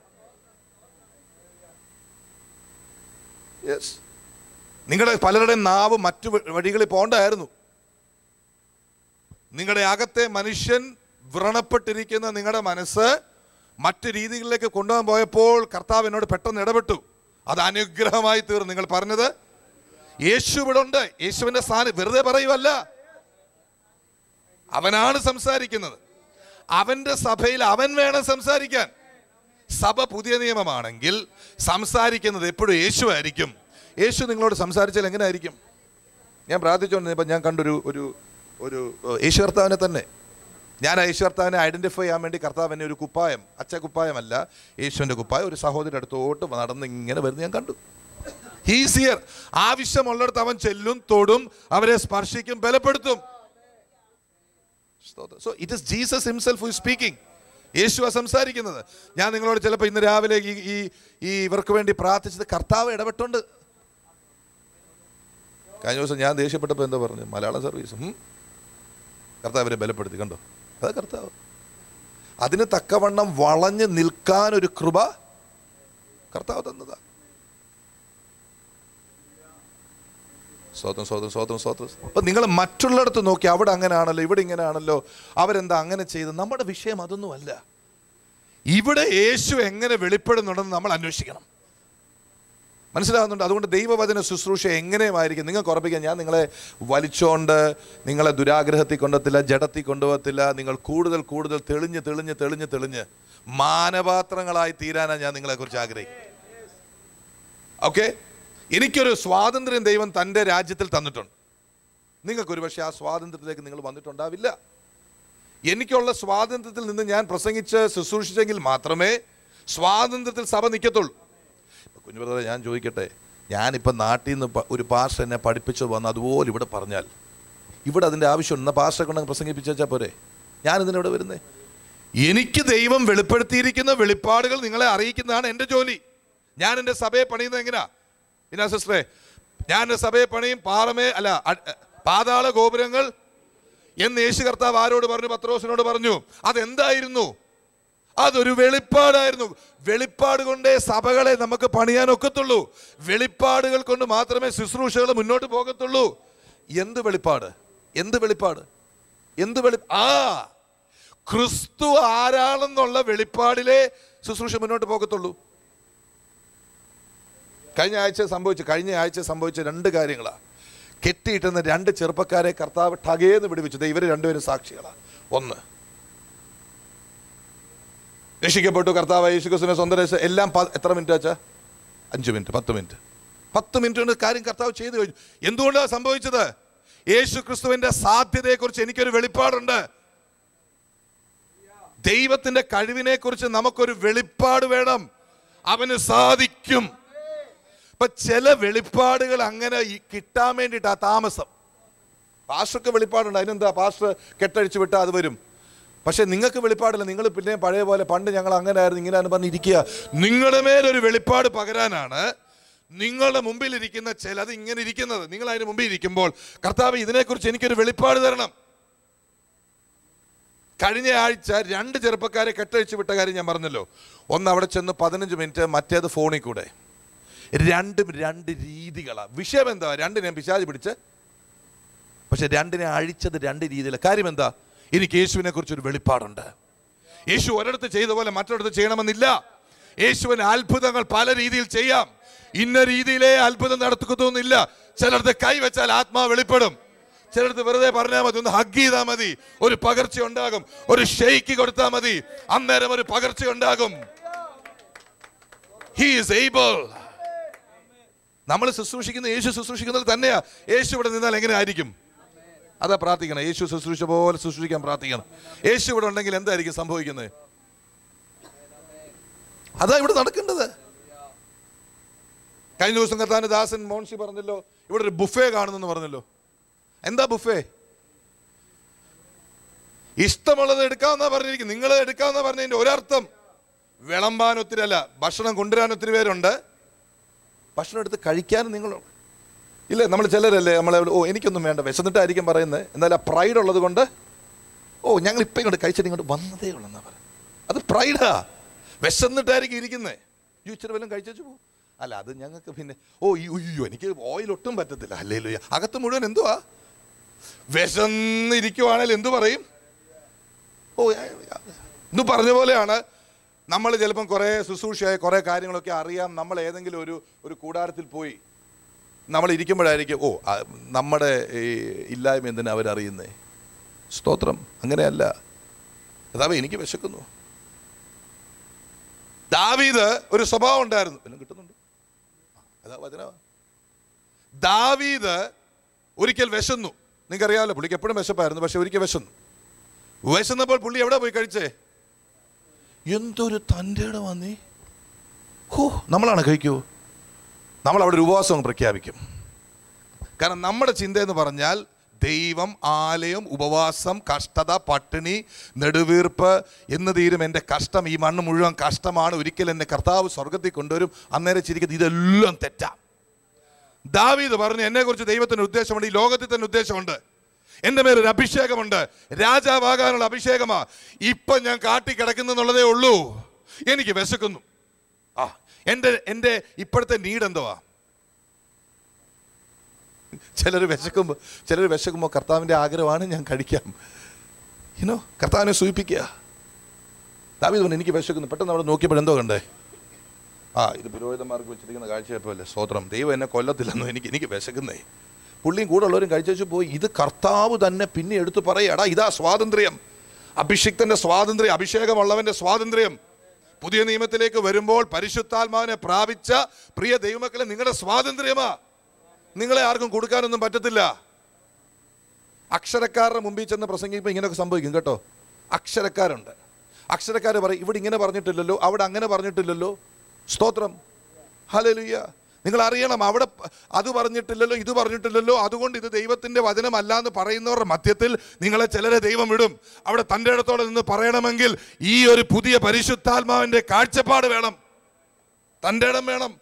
യെസ് നിങ്ങളുടെ പലരുടെയും നാവ് മറ്റു വ- വഴികളിൽ പോകണ്ടായിരുന്നു നിങ്ങളുടെ അകത്തെ മനുഷ്യൻ വ്രണപ്പെട്ടിരിക്കുന്ന നിങ്ങളുടെ മനസ്സ് മറ്റു രീതികളിലേക്ക് കൊണ്ടുപോകാൻ പോയപ്പോൾ കർത്താവ് എന്നോട് പെട്ടെന്ന് ഇടപെട്ടു അത് അനുഗ്രഹമായി തീർന്നു നിങ്ങൾ പറഞ്ഞത് യേശു ഇവിടെ ഉണ്ട് യേശുവിന്റെ സ്ഥാനം വെറുതെ പറയുമല്ല അവനാണ് സംസാരിക്കുന്നത് അവന്റെ സഭയിൽ അവൻ വേണം സംസാരിക്കാൻ സഭ പുതിയ നിയമമാണെങ്കിൽ സംസാരിക്കുന്നത് എപ്പോഴും യേശു ആയിരിക്കും യേശു നിങ്ങളോട് സംസാരിച്ചാൽ എങ്ങനെ ആയിരിക്കും ഞാൻ പ്രാർത്ഥിച്ചുകൊണ്ടിരുന്നപ്പോൾ ഞാൻ കണ്ടൊരു ഒരു ഒരു ഏഹ്, യേശു കർത്താവിനെ തന്നെ ഞാൻ ആ യേശു കർത്താവിനെ ഐഡന്റിഫൈ ചെയ്യാൻ വേണ്ടി കർത്താവ് എന്നെ ഒരു കുപ്പായം അച്ഛ കുപ്പായമല്ല യേശുവിൻ്റെ കുപ്പായം ഒരു സഹോദരി അടുത്തോട്ട് നടന്ന് ഇങ്ങനെ വരുന്നത് ഞാൻ കണ്ടു ഹീസ് ഹിയർ ആവശ്യമുള്ളിടത്ത് അവൻ ചെല്ലും തൊടും അവരെ സ്പർശിക്കും ബലപ്പെടുത്തും so it is Jesus himself who speaking യേശുവ സംസാരിക്കുന്നത് ഞാൻ നിങ്ങളോട് ചിലപ്പോൾ ഇന്ന് രാവിലെ ഈ ഈ ഈ ഇവർക്ക് വേണ്ടി പ്രാർത്ഥിച്ചത് കർത്താവ് ഇടപെട്ടുണ്ട് കഴിഞ്ഞ ദിവസം ഞാൻ ദേഷ്യപ്പെട്ടപ്പോൾ എന്താ പറഞ്ഞു മലയാളം സർവീസ് ഉം. കർത്താവ് അവരെ ബലപ്പെടുത്തി കണ്ടോ അതാ കർത്താവ് അതിന് തക്കവണ്ണം വളഞ്ഞ് നിൽക്കാൻ ഒരു കൃപ കർത്താവ് തന്നതാ സ്വതം സ്വതം സ്വതം സ്വതം അപ്പം നിങ്ങൾ മറ്റുള്ളിടത്ത് നോക്കി അവിടെ അങ്ങനെയാണല്ലോ ഇവിടെ ഇങ്ങനെയാണല്ലോ അവരെന്താ അങ്ങനെ ചെയ്ത് നമ്മുടെ വിഷയം അതൊന്നുമല്ല ഇവിടെ യേശു എങ്ങനെ വെളിപ്പെടുന്നുണ്ടെന്ന് നമ്മൾ അന്വേഷിക്കണം മനസ്സിലാകുന്നുണ്ട് അതുകൊണ്ട് ദൈവവചന ശുശ്രൂഷ എങ്ങനെയുമായിരിക്കും നിങ്ങൾക്ക് ഉറപ്പിക്കാൻ ഞാൻ നിങ്ങളെ വലിച്ചോണ്ട് നിങ്ങളെ ദുരാഗ്രഹത്തിൽ കൊണ്ടുവത്തില്ല ജഡത്തിൽ കൊണ്ടുപോകത്തില്ല നിങ്ങൾ കൂടുതൽ കൂടുതൽ തെളിഞ്ഞ് തെളിഞ്ഞ് തെളിഞ്ഞ് തെളിഞ്ഞ് മാനപാത്രങ്ങളായി തീരാനാണ് ഞാൻ നിങ്ങളെക്കുറിച്ച് ആഗ്രഹിക്കുന്നത് ഓക്കെ എനിക്കൊരു സ്വാതന്ത്ര്യം ദൈവം തൻ്റെ രാജ്യത്തിൽ തന്നിട്ടുണ്ട് നിങ്ങൾക്കൊരു പക്ഷേ ആ സ്വാതന്ത്ര്യത്തിലേക്ക് നിങ്ങൾ വന്നിട്ടുണ്ടാവില്ല എനിക്കുള്ള സ്വാതന്ത്ര്യത്തിൽ നിന്ന് ഞാൻ പ്രസംഗിച്ച് ശുശ്രൂഷിച്ചെങ്കിൽ മാത്രമേ സ്വാതന്ത്ര്യത്തിൽ സഭ നിൽക്കത്തുള്ളൂ കുഞ്ഞു ബ്രദറെ ഞാൻ ചോദിക്കട്ടെ ഞാനിപ്പോൾ നാട്ടിൽ നിന്ന് പ- ഒരു പാസ്റ്റർ എന്നെ പഠിപ്പിച്ചു വന്ന് അതുപോലെ ഇവിടെ പറഞ്ഞാൽ ഇവിടെ അതിൻ്റെ ആവശ്യമുണ്ട് എന്നാൽ പാസ്റ്ററെ കൊണ്ട് പ്രസംഗിപ്പിച്ചാൽ പോരെ ഞാനിതിന് ഇവിടെ വരുന്നേ എനിക്ക് ദൈവം വെളിപ്പെടുത്തിയിരിക്കുന്ന വെളിപ്പാടുകൾ നിങ്ങളെ അറിയിക്കുന്നതാണ് എൻ്റെ ജോലി ഞാൻ എൻ്റെ സഭയെ പണിയുന്നത് എങ്ങനെയാ പിന്നെ സിസ്റ്ററെ ഞാൻ എൻ്റെ സഭയെ പണിയും പാറമേ അല്ല അ- പാതാള ഗോപുരങ്ങൾ എന്ന് യേശു കർത്താവ് ആരോട് പറഞ്ഞു പത്രോസിനോട് പറഞ്ഞു അതെന്തായിരുന്നു അതൊരു വെളിപ്പാടായിരുന്നു വെളിപ്പാട് കൊണ്ടേ സഭകളെ നമുക്ക് പണിയാൻ ഒക്കത്തുള്ളൂ വെളിപ്പാടുകൾ കൊണ്ട് മാത്രമേ ശുശ്രൂഷകൾ മുന്നോട്ട് പോകത്തുള്ളൂ എന്ത് വെളിപ്പാട് എന്ത് വെളിപ്പാട് എന്ത് വെളി ആ ക്രിസ്തു ആരാണെന്നുള്ള വെളിപ്പാടിലെ ശുശ്രൂഷ മുന്നോട്ട് പോകത്തുള്ളൂ കഴിഞ്ഞ ആഴ്ച സംഭവിച്ചു കഴിഞ്ഞ ആഴ്ച സംഭവിച്ച രണ്ട് കാര്യങ്ങളാണ് കെട്ടിയിട്ടുന്ന രണ്ട് ചെറുപ്പക്കാരെ കർത്താവ് ടകേന്ന് പിടിപ്പിച്ചു ദേ ഇവർ രണ്ടുപേരും സാക്ഷികളാണ് ഒന്ന് രക്ഷിക്കപ്പെട്ടു കർത്താവ് യേശുക്രിസ്തുവിനെ സ്വന്തം രക്ഷ- എല്ലാം പ- എത്ര മിനിറ്റ് വെച്ചാ അഞ്ച് മിനിറ്റ് പത്ത് മിനിറ്റ് പത്ത് മിനിറ്റ് കൊണ്ട് കാര്യം കർത്താവ് ചെയ്തു കഴിഞ്ഞു എന്തുകൊണ്ടാണ് സംഭവിച്ചത് യേശു ക്രിസ്തുവിന്റെ സാധ്യതയെക്കുറിച്ച് എനിക്കൊരു വെളിപ്പാടുണ്ട് ദൈവത്തിന്റെ കഴിവിനെ കുറിച്ച് നമുക്കൊരു വെളിപ്പാട് വേണം അവന് സാധിക്കും ഇപ്പൊ ചില വെളിപ്പാടുകൾ അങ്ങനെ ഈ കിട്ടാൻ വേണ്ടിയിട്ടാ താമസം പാസ്റ്റർക്ക് വെളിപ്പാടുണ്ട് അതിനെന്താ പാസ്റ്റർ കെട്ടഴിച്ചു വിട്ടാൽ അത് വരും പക്ഷെ നിങ്ങൾക്ക് വെളിപ്പാടില്ല നിങ്ങൾ പിന്നെ പഴയ പോലെ പണ്ട് ഞങ്ങൾ അങ്ങനെ ആയിരുന്നു ഇങ്ങനെയാണ് പറഞ്ഞിരിക്കുക നിങ്ങളുടെ മേലൊരു വെളിപ്പാട് പകരാനാണ് നിങ്ങളുടെ മുമ്പിൽ ഇരിക്കുന്ന ചിലത് ഇങ്ങനെ ഇരിക്കുന്നത് നിങ്ങൾ അതിന് മുമ്പിൽ ഇരിക്കുമ്പോൾ കർത്താവ് ഇതിനെക്കുറിച്ച് എനിക്കൊരു വെളിപ്പാട് തരണം കഴിഞ്ഞ ആഴ്ച രണ്ട് ചെറുപ്പക്കാരെ കെട്ടഴിച്ചു വിട്ട കാര്യം ഞാൻ പറഞ്ഞല്ലോ ഒന്ന് അവിടെ ചെന്ന് പതിനഞ്ച് മിനിറ്റ് മറ്റേത് ഫോണിൽ കൂടെ രണ്ടും രണ്ട് രീതികളാണ് വിഷയം എന്താ രണ്ടിനെയും പിശാചി പിടിച്ച് പക്ഷെ രണ്ടിനെ അഴിച്ചത് രണ്ട് രീതിയിൽ കാര്യം എന്താ എനിക്ക് യേശുവിനെ കുറിച്ച് ഒരു വെളിപ്പാടുണ്ട് യേശു ഒരിടത്ത് ചെയ്ത പോലെ മറ്റൊരിടത്ത് ചെയ്യണമെന്നില്ല യേശുവിന് അത്ഭുതങ്ങൾ പല രീതിയിൽ ചെയ്യാം ഇന്ന രീതിയിലേ അത്ഭുതം നടത്തുന്നില്ല ചിലടത്ത് കൈവച്ചാൽ ആത്മാവ് വെളിപ്പെടും ചിലടത്ത് വെറുതെ പറഞ്ഞാൽ മതി ഒന്ന് ഹഗ് ചെയ്താൽ മതി ഒരു പകർച്ച ഉണ്ടാകും ഒരു ഷെയ്ക്ക് കൊടുത്താൽ മതി അന്നേരം ഒരു പകർച്ച ഉണ്ടാകും ഹി ഈസ് ഏബിൾ നമ്മൾ ശുശ്രൂഷിക്കുന്ന യേശു ശുശ്രൂഷിക്കുന്നത് തന്നെയാ യേശു ഇവിടെ നിന്നാൽ എങ്ങനെ ആയിരിക്കും അതാ പ്രാർത്ഥിക്കണം യേശു ശുശ്രൂഷ പോലെ ശുശ്രൂഷിക്കാൻ പ്രാർത്ഥിക്കണം യേശു ഇവിടെ ഉണ്ടെങ്കിൽ എന്തായിരിക്കും സംഭവിക്കുന്നത് അതാ ഇവിടെ നടക്കേണ്ടത് കഴിഞ്ഞ ദിവസം കർത്താൻ ദാസൻ മോൻസി പറഞ്ഞല്ലോ ഇവിടെ ഒരു ബുഫേ കാണുന്നെന്ന് പറഞ്ഞല്ലോ എന്താ ബുഫേ ഇഷ്ടമുള്ളത് എടുക്കാമെന്നാ പറഞ്ഞിരിക്കും നിങ്ങൾ എടുക്കാമെന്നാ പറഞ്ഞതിന്റെ ഒരർത്ഥം വിളമ്പാൻ ഒത്തിരി അല്ല ഭക്ഷണം കൊണ്ടുവരാൻ ഒത്തിരി പേരുണ്ട് ഭക്ഷണം എടുത്ത് കഴിക്കാനും നിങ്ങൾ ഇല്ലേ നമ്മൾ ചിലരല്ലേ നമ്മളെ ഓ എനിക്കൊന്നും വേണ്ട വിശന്നിട്ടായിരിക്കും പറയുന്നത് എന്നാൽ ആ പ്രൈഡ് ഉള്ളത് കൊണ്ട് ഓ ഞങ്ങൾ ഇപ്പം ഇങ്ങോട്ട് കഴിച്ചിട്ട് ഇങ്ങോട്ട് വന്നതേ ഉള്ളെന്നാ പറയുന്നത് അത് പ്രൈഡാ വിശന്നിട്ടായിരിക്കും ഇരിക്കുന്നത് ഈ ഇച്ചിരി വല്ലതും കഴിച്ചു പോകും അല്ല അത് ഞങ്ങൾക്ക് പിന്നെ ഓ ഈ ഉയ്യോ എനിക്ക് ഓയിൽ ഒട്ടും പറ്റത്തില്ല അല്ലേ ലുയ്യ അകത്ത് മുഴുവൻ എന്തുവാ വിശന്നിരിക്കുവാണെങ്കിൽ എന്തു പറയും ഓ ഇന്ന് പറഞ്ഞ പോലെയാണ് നമ്മൾ ചിലപ്പം കുറേ ശുശ്രൂഷയായ കുറേ കാര്യങ്ങളൊക്കെ അറിയാം നമ്മൾ ഏതെങ്കിലും ഒരു ഒരു കൂടാരത്തിൽ പോയി നമ്മൾ ഇരിക്കുമ്പോഴായിരിക്കും ഓ ആ, നമ്മുടെ ഈ ഇല്ലായ്മ എന്തിനാ അവരറിയുന്നേ സ്തോത്രം അങ്ങനെയല്ല അതാവേ എനിക്ക് വിശക്കുന്നു ദാവീദ് ഒരു സ്വഭാവം ഉണ്ടായിരുന്നു എല്ലാം കിട്ടുന്നുണ്ട് ആ, അതാ വചന ദാവീദ് ഒരിക്കൽ വിശന്നു നിങ്ങൾക്കറിയാമല്ലോ പുള്ളിക്ക് എപ്പോഴും വിശപ്പായിരുന്നു പക്ഷെ ഒരിക്കൽ വിശന്നു വിശന്നപ്പോൾ പുള്ളി എവിടെ പോയി കഴിച്ചേ എന്തൊരു തൻ്റെ ഇടം വന്നേ ഹോ നമ്മളാണ് കഴിക്കൂ നമ്മൾ അവിടെ ഒരു ഉപവാസം അങ്ങ് പ്രഖ്യാപിക്കും കാരണം നമ്മുടെ ചിന്ത എന്ന് പറഞ്ഞാൽ ദൈവം ആലയം ഉപവാസം കഷ്ടത പട്ടിണി നെടുവീർപ്പ് എന്ന് തീരും എൻ്റെ കഷ്ടം ഈ മണ്ണ് മുഴുവൻ കഷ്ടമാണ് ഒരിക്കൽ എന്നെ കർത്താവ് സ്വർഗത്തിൽ കൊണ്ടുവരും അന്നേരം ചിരിക്കുന്നത് ഇതെല്ലാം തെറ്റാം ദാവീദ് പറഞ്ഞു എന്നെക്കുറിച്ച് ദൈവത്തിന് ഉദ്ദേശമുണ്ട് ഈ ലോകത്തിൽ തന്നെ ഉദ്ദേശമുണ്ട് എൻ്റെ മേലൊരു അഭിഷേകമുണ്ട് രാജാവാകാനുള്ള അഭിഷേകമാ ഇപ്പം ഞാൻ കാട്ടി കിടക്കുന്നെന്നുള്ളതേ ഉള്ളൂ എനിക്ക് വിശക്കുന്നു ആ എൻ്റെ എൻ്റെ ഇപ്പോഴത്തെ നീഡ് എന്തുവാ ചിലർ വിശക്കുമ്പോൾ ചിലർ വിശക്കുമ്പോൾ കർത്താവിൻ്റെ ആഗ്രഹമാണ് ഞാൻ കഴിക്കാം ഇനോ കർത്താവിനെ സൂചിപ്പിക്കുക ദാവീദ് പറഞ്ഞു എനിക്ക് വിശക്കുന്നു പെട്ടെന്ന് അവിടെ നോക്കിയപ്പോൾ എന്തോ കണ്ടേ ആ ഇത് പുരോഹിതന്മാർക്ക് വെച്ചിരിക്കുന്ന കാഴ്ചയപ്പോലെ സ്തോത്രം ദൈവം എന്നെ കൊല്ലത്തില്ലെന്നോ എനിക്ക് എനിക്ക് വിശക്കുന്നേ പുള്ളിയും കൂടെ ഉള്ളവരും കഴിച്ചു പോയി ഇത് കർത്താവ് തന്നെ പിന്നെ എടുത്തു പറയടാ ഇതാ സ്വാതന്ത്ര്യം അഭിഷിക്തന്റെ സ്വാതന്ത്ര്യം അഭിഷേകമുള്ളവന്റെ സ്വാതന്ത്ര്യം പുതിയ നിയമത്തിലേക്ക് വരുമ്പോൾ പരിശുദ്ധാത്മാവിനെ പ്രാപിച്ച പ്രിയ ദൈവമക്കളെ നിങ്ങളുടെ സ്വാതന്ത്ര്യമാ നിങ്ങളെ ആർക്കും കൊടുക്കാനൊന്നും പറ്റത്തില്ല അക്ഷരക്കാരുടെ മുമ്പിൽ ചെന്ന് പ്രസംഗിക്കുമ്പോൾ ഇങ്ങനെയൊക്കെ സംഭവിക്കും കേട്ടോ അക്ഷരക്കാരുണ്ട് അക്ഷരക്കാർ പറയും ഇവിടെ ഇങ്ങനെ പറഞ്ഞിട്ടില്ലല്ലോ അവിടെ അങ്ങനെ പറഞ്ഞിട്ടില്ലല്ലോ സ്തോത്രം ഹലലുയ്യ നിങ്ങൾ അറിയണം അവിടെ പ- അത് പറഞ്ഞിട്ടില്ലല്ലോ ഇത് പറഞ്ഞിട്ടില്ലല്ലോ അതുകൊണ്ട് ഇത് ദൈവത്തിന്റെ വചനമല്ല എന്ന് പറയുന്നവരുടെ മധ്യത്തിൽ നിങ്ങളെ ചിലരെ ദൈവം വിടും അവിടെ തൻ്റെ ഇടത്തോടെ നിന്ന് പറയണമെങ്കിൽ ഈ ഒരു പുതിയ പരിശുദ്ധാത്മാവിന്റെ കാഴ്ചപ്പാട് വേണം തൻ്റെ ഇടം വേണം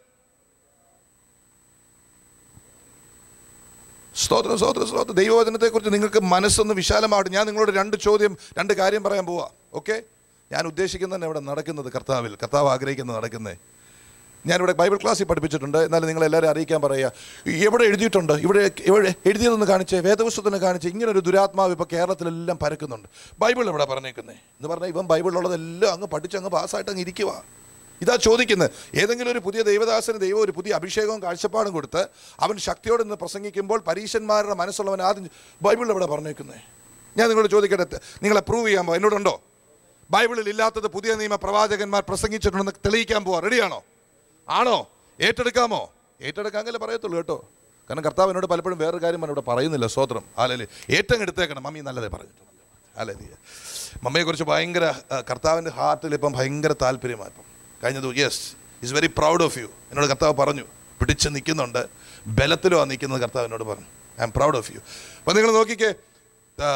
സ്തോത്രം സ്തോത്രം സ്തോത്രം ദൈവവചനത്തെക്കുറിച്ച് നിങ്ങൾക്ക് മനസ്സൊന്ന് വിശാലമാവട്ടെ ഞാൻ നിങ്ങളോട് രണ്ട് ചോദ്യം രണ്ട് കാര്യം പറയാൻ പോവാ ഓക്കെ ഞാൻ ഉദ്ദേശിക്കുന്നത് ഇവിടെ നടക്കുന്നത് കർത്താവിൽ കർത്താവ് ആഗ്രഹിക്കുന്നത് നടക്കുന്നത് ഞാനിവിടെ ബൈബിൾ ക്ലാസ്സിൽ പഠിപ്പിച്ചിട്ടുണ്ട് എന്നാലും നിങ്ങൾ എല്ലാവരും അറിയിക്കാൻ പറയുക എവിടെ എഴുതിയിട്ടുണ്ട് ഇവിടെ എവിടെ എഴുതിയതെന്ന് കാണിച്ച് വേദപുസ്തകത്തിന് കാണിച്ച് ഇങ്ങനെ ഒരു ദുരാത്മാവ് ഇപ്പോൾ കേരളത്തിലെല്ലാം പരക്കുന്നുണ്ട് ബൈബിൾ എവിടെ പറഞ്ഞേക്കുന്നത് എന്ന് പറഞ്ഞാൽ ഇവൻ ബൈബിളിലുള്ളതെല്ലാം അങ്ങ് പഠിച്ച് അങ്ങ് പാസ്സായിട്ട് അങ്ങ് ഇരിക്കുക ഇതാ ചോദിക്കുന്നത് ഏതെങ്കിലും ഒരു പുതിയ ദൈവദാസന് ദൈവം ഒരു പുതിയ അഭിഷേകവും കാഴ്ചപ്പാടും കൊടുത്ത് അവൻ ശക്തിയോടെ നിന്ന് പ്രസംഗിക്കുമ്പോൾ പരീശന്മാരുടെ മനസ്സുള്ളവൻ ആദ്യം ബൈബിളിൽ എവിടെ പറഞ്ഞേക്കുന്നത് ഞാൻ നിങ്ങളോട് ചോദിക്കട്ടെ നിങ്ങളെ പ്രൂവ് ചെയ്യാൻ പോവാ എന്നോടുണ്ടോ ബൈബിളിൽ ഇല്ലാത്തത് പുതിയ നിയമ പ്രവാചകന്മാർ പ്രസംഗിച്ചിട്ടുണ്ടെന്ന് തെളിയിക്കാൻ പോവാ റെഡിയാണോ ആണോ ഏറ്റെടുക്കാമോ ഏറ്റെടുക്കാമെങ്കിലേ പറയത്തുള്ളൂ കേട്ടോ കാരണം കർത്താവ് എന്നോട് പലപ്പോഴും വേറൊരു കാര്യം ഇവിടെ പറയുന്നില്ല സ്വോത്രം ആലല്ലേ ഏറ്റവും എടുത്തേക്കണം മമ്മി നല്ലതേ പറഞ്ഞിട്ടുണ്ട് ആലല്ലേ മമ്മയെക്കുറിച്ച് ഭയങ്കര ആ, കർത്താവിൻ്റെ ഹാർട്ടിൽ ഇപ്പം ഭയങ്കര താല്പര്യമാണ് ഇപ്പം കഴിഞ്ഞ ദിവസം yes is very proud of you എന്നോട് കർത്താവ് പറഞ്ഞു പിടിച്ച് നിൽക്കുന്നുണ്ട് ബലത്തിലോ ആ നിൽക്കുന്നത് കർത്താവ് എന്നോട് പറഞ്ഞു I am proud of you അപ്പം നിങ്ങൾ നോക്കിക്കേ ആ,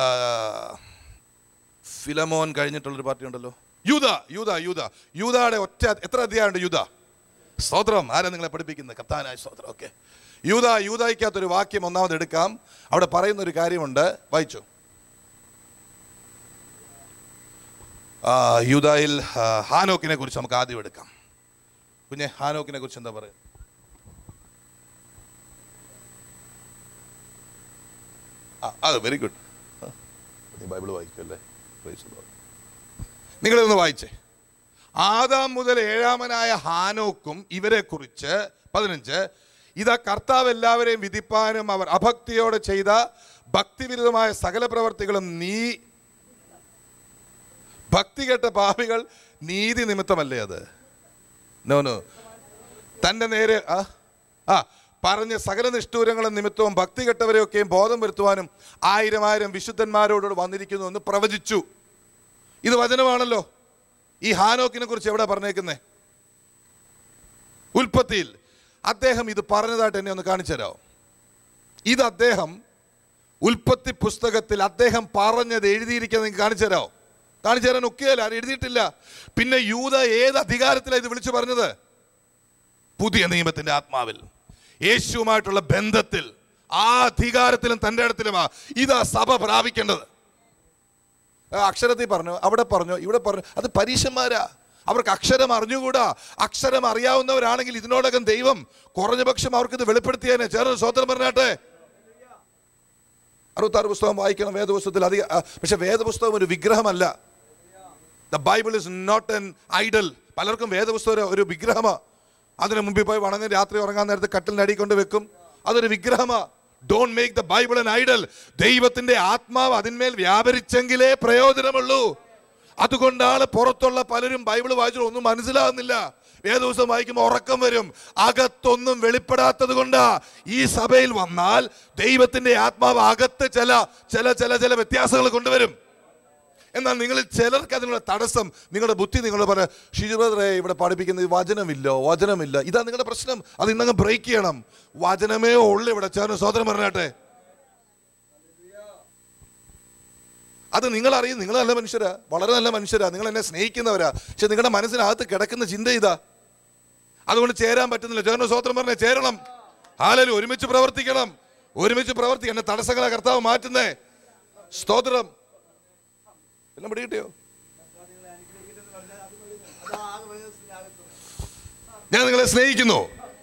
ഫിലമോൻ കഴിഞ്ഞിട്ടുള്ളൊരു പാർട്ടി ഉണ്ടല്ലോ യൂത യൂത യൂത യൂതയുടെ ഒറ്റ എത്ര അധ്യായമുണ്ട് യൂത സ്തോത്രം ആരാ നിങ്ങളെ പഠിപ്പിക്കുന്നത് കത്താനായ സ്തോത്രം ഓക്കെ യൂത യൂതായിക്കകത്തൊരു വാക്യം ഒന്നാമത് എടുക്കാം അവിടെ പറയുന്ന ഒരു കാര്യമുണ്ട് വായിച്ചു ആ, യൂദായിൽ ആ, ഹാനോക്കിനെ കുറിച്ച് നമുക്ക് ആദ്യം എടുക്കാം കുഞ്ഞെ ഹാനോക്കിനെ കുറിച്ച് എന്താ പറയുക ആ അത് വെരി ഗുഡ് നീ ബൈബിൾ വായിക്കുമല്ലേ നിങ്ങളിതൊന്ന് വായിച്ചേ ആദാം മുതൽ ഏഴാമനായ ഹാനോക്കും ഇവരെ കുറിച്ച് പതിനഞ്ച് ഇതാ കർത്താവ് എല്ലാവരെയും വിധിപ്പാനും അവർ അഭക്തിയോടെ ചെയ്ത ഭക്തിവിരുദ്ധമായ സകല പ്രവർത്തികളും നീ ഭക്തി കെട്ട പാപികൾ നീതി നിമിത്തമല്ലേ അത് നോ നോ തൻ്റെ നേരെ ആ ആ പറഞ്ഞ സകല നിഷ്ഠൂരങ്ങളും നിമിത്തവും ഭക്തി കെട്ടവരെയൊക്കെയും ബോധം വരുത്തുവാനും ആയിരം ആയിരം വിശുദ്ധന്മാരോട് വന്നിരിക്കുന്നു എന്ന് പ്രവചിച്ചു ഇത് വചനമാണല്ലോ ഈ ഹാനോക്കിനെ കുറിച്ച് എവിടെ പറഞ്ഞേക്കുന്നേ ഉൽപ്പത്തിയിൽ അദ്ദേഹം ഇത് പറഞ്ഞതായിട്ട് എന്നെ ഒന്ന് കാണിച്ചു തരാമോ ഇത് അദ്ദേഹം ഉൽപ്പത്തി പുസ്തകത്തിൽ അദ്ദേഹം പറഞ്ഞത് എഴുതിയിരിക്കുന്നത് നിങ്ങൾക്ക് കാണിച്ചു തരാമോ കാണിച്ചു തരാൻ ഒക്കെയല്ല അത് എഴുതിയിട്ടില്ല പിന്നെ യൂത ഏത് അധികാരത്തിലാണ് ഇത് വിളിച്ചു പറഞ്ഞത് പുതിയ നിയമത്തിന്റെ ആത്മാവിൽ യേശുവുമായിട്ടുള്ള ബന്ധത്തിൽ ആ അധികാരത്തിലും തൻ്റെ ഇടത്തിലുമാ ഇതാ സഭ പ്രാപിക്കേണ്ടത് ആ അക്ഷരത്തിൽ പറഞ്ഞു അവിടെ പറഞ്ഞു ഇവിടെ പറഞ്ഞു അത് പരീക്ഷന്മാരാ അവർക്ക് അക്ഷരം അറിഞ്ഞുകൂടാ അക്ഷരം അറിയാവുന്നവരാണെങ്കിൽ ഇതിനോടകം ദൈവം കുറഞ്ഞ പക്ഷം അവർക്ക് ഇത് വെളിപ്പെടുത്തിയേനെ ചേർന്ന് സ്വതന്ത്രം പറഞ്ഞാട്ടെ അറുപത്താറ് പുസ്തകം വായിക്കണം വേദപുസ്തകത്തിൽ അധികം ആ, പക്ഷെ വേദപുസ്തകം ഒരു വിഗ്രഹമല്ല the Bible is not an idol പലർക്കും വേദപുസ്തകം ഒരു- ഒരു വിഗ്രഹമാ അതിന് മുമ്പിൽ പോയി വണങ്ങി രാത്രി ഉറങ്ങാൻ നേരത്ത് കട്ടിലിന് അടി കൊണ്ട് വെക്കും അതൊരു വിഗ്രഹമാ don't make the Bible an idol ദൈവത്തിന്റെ ആത്മാവ് അതിന്മേൽ വ്യാപരിച്ചെങ്കിലേ പ്രയോജനമുള്ളൂ അതുകൊണ്ടാണ് പുറത്തുള്ള പലരും ബൈബിൾ വായിച്ചിട്ട് ഒന്നും മനസ്സിലാകുന്നില്ല വേദദിവസം വായിക്കുമ്പോൾ ഉറക്കം വരും അകത്തൊന്നും വെളിപ്പെടാത്തത് കൊണ്ടാ ഈ സഭയിൽ വന്നാൽ ദൈവത്തിന്റെ ആത്മാവ് അകത്ത് ചില ചില ചില ചില വ്യത്യാസങ്ങൾ കൊണ്ടുവരും എന്നാൽ നിങ്ങളിൽ ചിലർക്ക് അതിനുള്ള തടസ്സം നിങ്ങളുടെ ബുദ്ധി നിങ്ങൾ പറ ഷിജുബ്രദറെ ഇവിടെ പഠിപ്പിക്കുന്ന ഈ വചനമില്ല വചനമില്ല ഇതാ നിങ്ങളുടെ പ്രശ്നം അത് ഇന്നങ്ങ് ബ്രേക്ക് ചെയ്യണം വചനമേ ഉള്ളു ഇവിടെ ചേർന്ന് സോദരം പറഞ്ഞാട്ടെ അത് നിങ്ങൾ അറിയും നിങ്ങൾ നല്ല മനുഷ്യരാ വളരെ നല്ല മനുഷ്യരാ നിങ്ങൾ എന്നെ സ്നേഹിക്കുന്നവരാ പക്ഷെ നിങ്ങളുടെ മനസ്സിനകത്ത് കിടക്കുന്ന ചിന്ത ഇതാ അതുകൊണ്ട് ചേരാൻ പറ്റുന്നില്ല ചേർന്ന് സ്വോത്രം പറഞ്ഞേ ചേരണം ആലലും ഒരുമിച്ച് പ്രവർത്തിക്കണം ഒരുമിച്ച് പ്രവർത്തിക്കണം എന്നെ തടസ്സങ്ങളെ കർത്താവ് മാറ്റുന്നേ സ്തോത്രം എല്ലാം പിടി കിട്ടിയോ ഞാൻ നിങ്ങളെ സ്നേഹിക്കുന്നു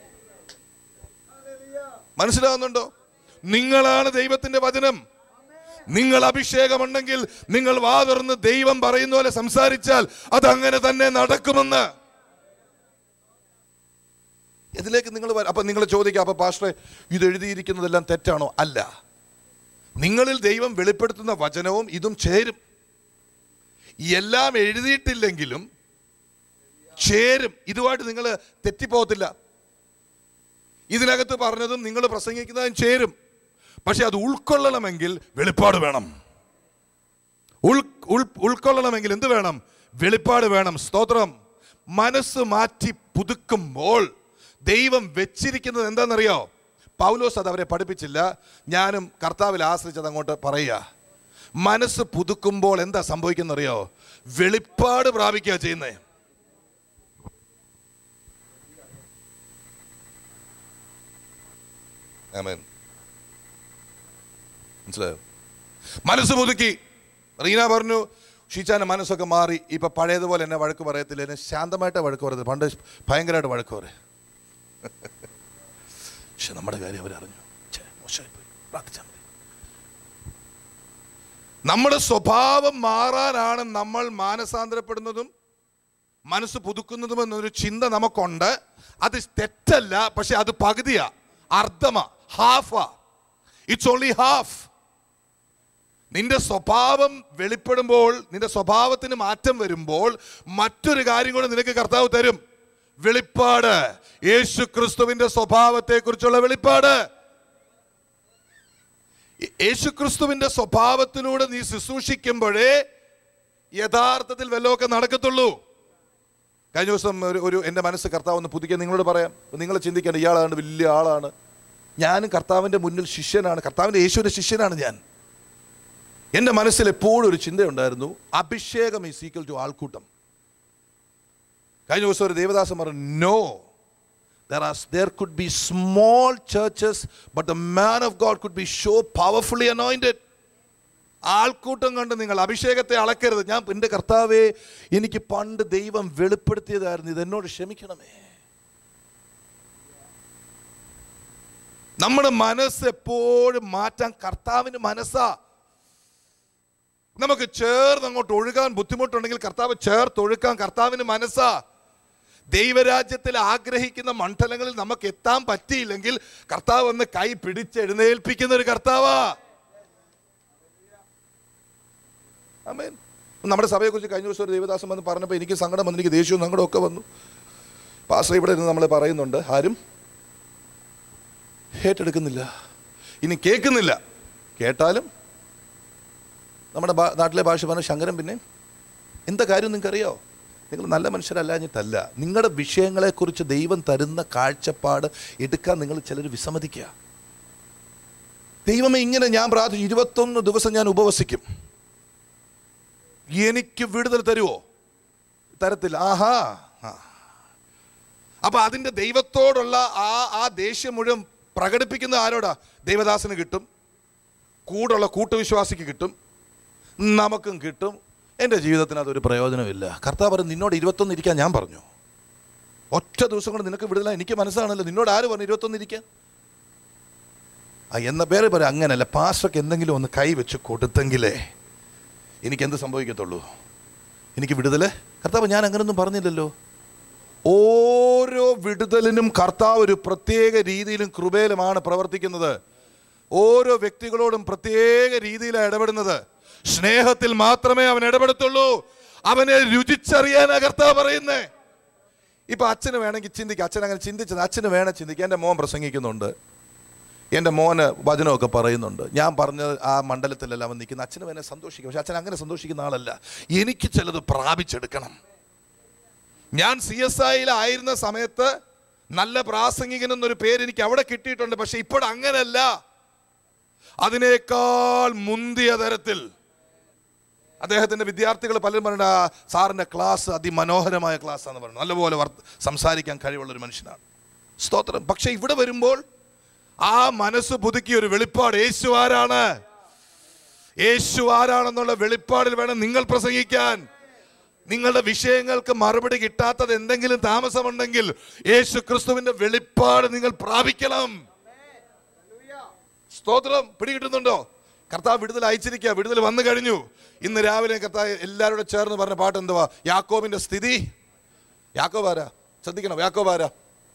മനസ്സിലാവുന്നുണ്ടോ നിങ്ങളാണ് ദൈവത്തിന്റെ വചനം നിങ്ങൾ അഭിഷേകമുണ്ടെങ്കിൽ നിങ്ങൾ വാ തുറന്ന് ദൈവം പറയുന്ന പോലെ സംസാരിച്ചാൽ അത് അങ്ങനെ തന്നെ നടക്കുമെന്ന് ഇതിലേക്ക് നിങ്ങൾ വര- അപ്പൊ നിങ്ങൾ ചോദിക്കുക അപ്പൊ പാസ്റ്ററെ ഇത് എഴുതിയിരിക്കുന്നതെല്ലാം തെറ്റാണോ അല്ല നിങ്ങളിൽ ദൈവം വെളിപ്പെടുത്തുന്ന വചനവും ഇതും ചേരും എല്ലാം എഴുതിയിട്ടില്ലെങ്കിലും ചേരും ഇതുമായിട്ട് നിങ്ങൾ തെറ്റിപ്പോകത്തില്ല ഇതിനകത്ത് പറഞ്ഞതും നിങ്ങൾ പ്രസംഗിക്കുന്നതും ചേരും പക്ഷെ അത് ഉൾക്കൊള്ളണമെങ്കിൽ വെളിപ്പാട് വേണം ഉൾ ഉൾ ഉൾക്കൊള്ളണമെങ്കിൽ എന്ത് വേണം വെളിപ്പാട് വേണം സ്തോത്രം മനസ്സ് മാറ്റി പുതുക്കുമ്പോൾ ദൈവം വെച്ചിരിക്കുന്നത് എന്താണെന്നറിയോ പൗലോസ് അത് അവരെ പഠിപ്പിച്ചില്ല ഞാനും കർത്താവിൽ ആശ്രയിച്ചത് അങ്ങോട്ട് പറയുക മനസ്സ് പുതുക്കുമ്പോൾ എന്താ സംഭവിക്കുന്നറിയോ വെളിപ്പാട് പ്രാപിക്കുക ചെയ്യുന്നേ ആമേൻ മനസ്സിലായോ മനസ്സ് പുതുക്കി റീന പറഞ്ഞു ഷീച്ചാൻ്റെ മനസ്സൊക്കെ മാറി ഇപ്പൊ പഴയതുപോലെ എന്നെ വഴക്ക് പറയത്തില്ല എന്നെ ശാന്തമായിട്ട് വഴക്ക് പറയത്തില്ല പണ്ട് ഭയങ്കരമായിട്ട് വഴക്ക് പറയും പക്ഷെ നമ്മുടെ കാര്യം അവരറിഞ്ഞു ഛെ, മോശമായിപ്പോയി. പ്രാർത്ഥിച്ചാൽ മതി നമ്മുടെ സ്വഭാവം മാറാനാണ് നമ്മൾ മാനസാന്തരപ്പെടുന്നതും മനസ്സ് പുതുക്കുന്നതും എന്നൊരു ചിന്ത നമുക്കുണ്ട് അത് തെറ്റല്ല പക്ഷെ അത് പകുതിയാ അർദ്ധമാ ഹാഫാ ഇറ്റ്സ് ഓൺലി ഹാഫ് നിന്റെ സ്വഭാവം വെളിപ്പെടുമ്പോൾ നിന്റെ സ്വഭാവത്തിന് മാറ്റം വരുമ്പോൾ മറ്റൊരു കാര്യം കൂടെ നിനക്ക് കർത്താവ് തരും വെളിപ്പാട് യേശു ക്രിസ്തുവിന്റെ സ്വഭാവത്തെ കുറിച്ചുള്ള വെളിപ്പാട് യേ- യേശുക്രിസ്തുവിന്റെ സ്വഭാവത്തിലൂടെ നീ ശുശ്രൂഷിക്കുമ്പോഴേ യഥാർത്ഥത്തിൽ വല്ലതൊക്കെ നടക്കത്തുള്ളൂ കഴിഞ്ഞ ദിവസം ഒരു ഒരു എൻ്റെ മനസ്സ് കർത്താവ് ഒന്ന് പുതുക്കാൻ നിങ്ങളോട് പറയാം നിങ്ങൾ ചിന്തിക്കേണ്ട ഇയാളാണ് വലിയ ആളാണ് ഞാനും കർത്താവിൻ്റെ മുന്നിൽ ശിഷ്യനാണ് കർത്താവിൻ്റെ യേശുവിൻ്റെ ശിഷ്യനാണ് ഞാൻ എൻ്റെ മനസ്സിൽ എപ്പോഴും ഒരു ചിന്തയുണ്ടായിരുന്നു അഭിഷേകം ഈസ് ഈക്വൽ ടു ആൾക്കൂട്ടം കഴിഞ്ഞ ദിവസം ഒരു ദേവദാസൻ പറഞ്ഞു no there are there could be small churches but the man of god could be so powerfully anointed ആൾക്കൂട്ടം കണ്ട് നിങ്ങൾ അഭിഷേകത്തെ അളക്കരുത് ഞാൻ എൻ്റെ കർത്താവെ എനിക്ക് പണ്ട് ദൈവം വെളിപ്പെടുത്തിയതായിരുന്നു ഇത് എന്നോട് ക്ഷമിക്കണമേ നമ്മുടെ മനസ്സ് എപ്പോഴും മാറ്റാൻ കർത്താവിന് മനസ്സാ നമുക്ക് ചേർന്ന് അങ്ങോട്ട് ഒഴുകാൻ ബുദ്ധിമുട്ടുണ്ടെങ്കിൽ കർത്താവ് ചേർത്ത് ഒഴുക്കാൻ കർത്താവിന് മനസ്സാ ദൈവരാജ്യത്തിൽ ആഗ്രഹിക്കുന്ന മണ്ഡലങ്ങളിൽ നമുക്ക് എത്താൻ പറ്റിയില്ലെങ്കിൽ കർത്താവ് ഒന്ന് കൈ പിടിച്ചെഴുന്നേൽപ്പിക്കുന്ന ഒരു കർത്താവാ ആമേൻ നമ്മുടെ സഭയെക്കുറിച്ച് കഴിഞ്ഞ ദിവസം ഒരു ദേവദാസം വന്ന് പറഞ്ഞപ്പോൾ എനിക്ക് സങ്കടം വന്നു എനിക്ക് ദേഷ്യവും സങ്കടവും ഒക്കെ വന്നു പാസ്റ്റർ ഇവിടെ ഇരുന്ന് നമ്മൾ പറയുന്നുണ്ട് ആരും ഏറ്റെടുക്കുന്നില്ല ഇനി കേൾക്കുന്നില്ല കേട്ടാലും നമ്മുടെ ഭാ- നാട്ടിലെ ഭാഷ പറഞ്ഞ ശങ്കരൻ പിന്നെ എന്താ കാര്യം നിങ്ങൾക്കറിയോ നിങ്ങൾ നല്ല മനുഷ്യരല്ലാഞ്ഞിട്ടല്ല നിങ്ങളുടെ വിഷയങ്ങളെക്കുറിച്ച് ദൈവം തരുന്ന കാഴ്ചപ്പാട് എടുക്കാൻ നിങ്ങൾ ചിലർ വിസമ്മതിക്കുക ദൈവമേ ഇങ്ങനെ ഞാൻ പ്രാർത്ഥിച്ചു ഇരുപത്തൊന്ന് ദിവസം ഞാൻ ഉപവസിക്കും എനിക്ക് വിടുതൽ തരുമോ തരത്തില്ല ആഹാ ആ. അപ്പൊ അതിന്റെ ദൈവത്തോടുള്ള ആ ആ ദേഷ്യം മുഴുവൻ പ്രകടിപ്പിക്കുന്ന ആരോടാ ദൈവദാസന് കിട്ടും കൂടുള്ള കൂട്ടുവിശ്വാസിക്ക് കിട്ടും നമുക്കും കിട്ടും എൻ്റെ ജീവിതത്തിന് അതൊരു പ്രയോജനമില്ല കർത്താവ് പറഞ്ഞു നിന്നോട് ഇരുപത്തൊന്ന് ഇരിക്കാൻ ഞാൻ പറഞ്ഞു ഒറ്റ ദിവസം കൊണ്ട് നിനക്ക് വിടുതല എനിക്ക് മനസ്സാണല്ലോ നിന്നോട് ആര് പറഞ്ഞു ഇരുപത്തൊന്ന് ഇരിക്കാൻ ആ എന്ന പേര് പറയാം അങ്ങനല്ല പാസ്റ്റർക്ക് എന്തെങ്കിലും ഒന്ന് കൈ വെച്ച് കൊടുത്തെങ്കിലേ എനിക്ക് എന്ത് സംഭവിക്കത്തുള്ളൂ എനിക്ക് വിടുതല് കർത്താവ് ഞാൻ അങ്ങനൊന്നും പറഞ്ഞില്ലല്ലോ ഓരോ വിടുതലിനും കർത്താവ് ഒരു പ്രത്യേക രീതിയിലും കൃപയിലുമാണ് പ്രവർത്തിക്കുന്നത് ഓരോ വ്യക്തികളോടും പ്രത്യേക രീതിയിലാണ് ഇടപെടുന്നത് സ്നേഹത്തിൽ മാത്രമേ അവൻ ഇടപെടത്തുള്ളൂ അവനെ രുചിച്ചറിയാനാ കർത്താവ് പറയുന്നേ ഇപ്പൊ അച്ഛന് വേണമെങ്കിൽ ചിന്തിക്കാം അച്ഛൻ അങ്ങനെ ചിന്തിച്ചത് അച്ഛന് വേണം ചിന്തിക്കാം എൻ്റെ മോൻ പ്രസംഗിക്കുന്നുണ്ട് എൻ്റെ മോന് വചനമൊക്കെ പറയുന്നുണ്ട് ഞാൻ പറഞ്ഞ ആ മണ്ഡലത്തിലല്ല അവൻ നിൽക്കുന്ന അച്ഛന് വേണേൽ സന്തോഷിക്കും പക്ഷെ അച്ഛൻ അങ്ങനെ സന്തോഷിക്കുന്ന ആളല്ല എനിക്ക് ചിലത് പ്രാപിച്ചെടുക്കണം ഞാൻ സി എസ് ഐയിലായിരുന്ന സമയത്ത് നല്ല പ്രാസംഗികൻ എന്നൊരു പേര് എനിക്ക് അവിടെ കിട്ടിയിട്ടുണ്ട് പക്ഷെ ഇപ്പോൾ അങ്ങനല്ല അതിനേക്കാൾ മുന്തിയ തരത്തിൽ അദ്ദേഹത്തിന്റെ വിദ്യാർത്ഥികൾ പലരും പറഞ്ഞ സാറിന്റെ ക്ലാസ് അതിമനോഹരമായ ക്ലാസ് എന്ന് പറഞ്ഞു നല്ലപോലെ വർ- സംസാരിക്കാൻ കഴിവുള്ള ഒരു മനുഷ്യനാണ് സ്തോത്രം പക്ഷെ ഇവിടെ വരുമ്പോൾ ആ മനസ്സ് പുതുക്കിയ ഒരു വെളിപ്പാട് യേശു ആരാണ് യേശു ആരാണെന്നുള്ള വെളിപ്പാടിൽ വേണം നിങ്ങൾ പ്രസംഗിക്കാൻ നിങ്ങളുടെ വിഷയങ്ങൾക്ക് മറുപടി കിട്ടാത്തത് എന്തെങ്കിലും താമസമുണ്ടെങ്കിൽ യേശു ക്രിസ്തുവിന്റെ വെളിപ്പാട് നിങ്ങൾ പ്രാപിക്കണം സ്തോത്രം പിടികിട്ടുന്നുണ്ടോ കർത്താവ് വിടുതൽ അയച്ചിരിക്കുക വിടുതൽ വന്നു കഴിഞ്ഞു ഇന്ന് രാവിലെ കർത്താവ് എല്ലാവരോടും ചേർന്ന് പറഞ്ഞ പാട്ട് എന്തുവാ യാക്കോബിന്റെ സ്ഥിതി യാക്കോബ് ആരാ ശ്രദ്ധിക്കണം യാക്കോബ് ആരാ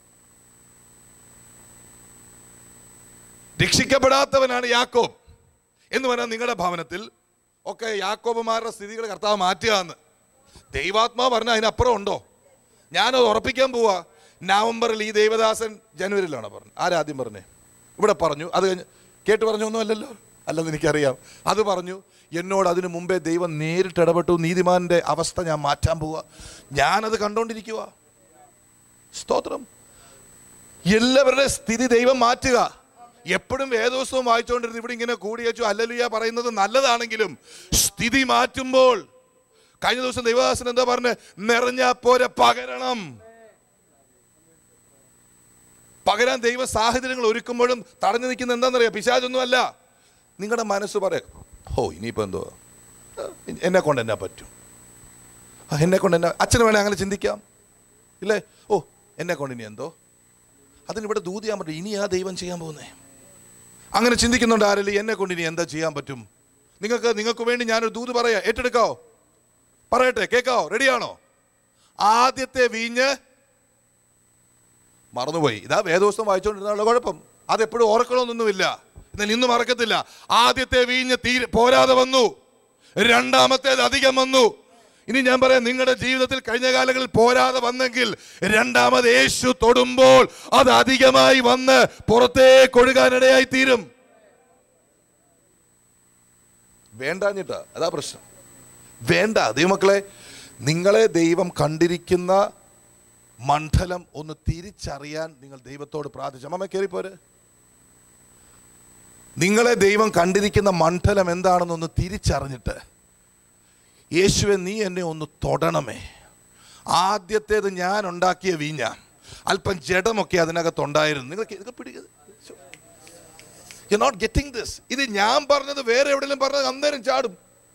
രക്ഷിക്കപ്പെടാത്തവനാണ് യാക്കോബ് എന്ന് പറഞ്ഞാൽ നിങ്ങളുടെ ഭവനത്തിൽ ഒക്കെ യാക്കോബുമാരുടെ സ്ഥിതികൾ കർത്താവ് മാറ്റുക എന്ന് ദൈവാത്മാവ് പറഞ്ഞ അതിനപ്പുറം ഉണ്ടോ ഞാനത് ഉറപ്പിക്കാൻ പോവാ നവംബറിൽ ഈ ദേവദാസൻ ജനുവരിയിലാണ് പറഞ്ഞത് ആരാദ്യം പറഞ്ഞേ ഇവിടെ പറഞ്ഞു അത് കഴിഞ്ഞ് കേട്ട് പറഞ്ഞൊന്നും അല്ലല്ലോ അല്ലെന്ന് എനിക്കറിയാം അത് പറഞ്ഞു എന്നോട് അതിനു മുമ്പേ ദൈവം നേരിട്ട് ഇടപെട്ടു നീതിമാന്റെ അവസ്ഥ ഞാൻ മാറ്റാൻ പോവുക ഞാനത് കണ്ടോണ്ടിരിക്കുക സ്തോത്രം എല്ലാവരുടെ സ്ഥിതി ദൈവം മാറ്റുക എപ്പോഴും വേദോത്സവം വായിച്ചുകൊണ്ടിരുന്ന് ഇവിടെ ഇങ്ങനെ കൂടി വെച്ചു അല്ലലുയ പറയുന്നത് നല്ലതാണെങ്കിലും സ്ഥിതി മാറ്റുമ്പോൾ കഴിഞ്ഞ ദിവസം ദൈവദാസൻ എന്താ പറഞ്ഞ് നിറഞ്ഞ പോരെ പകരണം പകരാൻ ദൈവ സാഹചര്യങ്ങൾ ഒരുക്കുമ്പോഴും തടഞ്ഞു നിൽക്കുന്ന എന്താണെന്നറിയാം പിശാചൊന്നുമല്ല നിങ്ങളുടെ മനസ്സ് പറയാം ഓ ഇനിയിപ്പോൾ എന്തോ എന്നെ കൊണ്ട് എന്നാ പറ്റും ആ, എന്നെ കൊണ്ട് എന്നാ അച്ഛന് വേണേ അങ്ങനെ ചിന്തിക്കാം ഇല്ലേ ഓ എന്നെ കൊണ്ട് ഇനി എന്തോ അതിനിവിടെ ദൂത് ചെയ്യാൻ പറ്റും ഇനി ആ ദൈവം ചെയ്യാൻ പോകുന്നേ അങ്ങനെ ചിന്തിക്കുന്നുണ്ട് ആരെങ്കിലും എന്നെ കൊണ്ട് ഇനി എന്താ ചെയ്യാൻ പറ്റും നിങ്ങൾക്ക് നിങ്ങൾക്ക് വേണ്ടി ഞാനൊരു ദൂത് പറയാം ഏറ്റെടുക്കാവോ പറയട്ടെ കേൾക്കാവോ റെഡിയാണോ ആദ്യത്തെ വീഞ്ഞ് മറന്നുപോയി ഇതാ വേദോസ്തം വായിച്ചുകൊണ്ടിരുന്നുള്ള കുഴപ്പം അതെപ്പോഴും ഓർക്കണമെന്നൊന്നുമില്ല എന്നാൽ ഇന്ന് മറക്കത്തില്ല ആദ്യത്തെ വീഞ്ഞ് തീരെ പോരാതെ വന്നു രണ്ടാമത്തേത് അധികം വന്നു ഇനി ഞാൻ പറയാം നിങ്ങളുടെ ജീവിതത്തിൽ കഴിഞ്ഞ കാലങ്ങളിൽ പോരാതെ വന്നെങ്കിൽ രണ്ടാമത് യേശു തൊടുമ്പോൾ അത് അധികമായി വന്ന് പുറത്തേക്ക് ഒഴുകാനിടയായി തീരും വേണ്ടാഞ്ഞിട്ടാ അതാ പ്രശ്നം വേണ്ട ദൈവമക്കളെ നിങ്ങളെ ദൈവം കണ്ടിരിക്കുന്ന മണ്ഡലം ഒന്ന് തിരിച്ചറിയാൻ നിങ്ങൾ ദൈവത്തോട് പ്രാർത്ഥിച്ചു അമ്മ കയറിപ്പോര് നിങ്ങളെ ദൈവം കണ്ടിരിക്കുന്ന മണ്ഡലം എന്താണെന്നൊന്ന് തിരിച്ചറിഞ്ഞിട്ട് യേശുവെ നീ എന്നെ ഒന്ന് തൊടണമേ ആദ്യത്തേത് ഞാൻ ഉണ്ടാക്കിയ വീഞ്ഞ അല്പം ജഡമൊക്കെ അതിനകത്തുണ്ടായിരുന്നു നിങ്ങൾക്ക് ഇതൊക്കെ പിടിക്കുന്നത് യു നോട്ട് ഗെറ്റിംഗ് ദിസ് ഇത് ഞാൻ പറഞ്ഞത് വേറെ എവിടെയെങ്കിലും പറഞ്ഞത് അന്നേരം ചാടും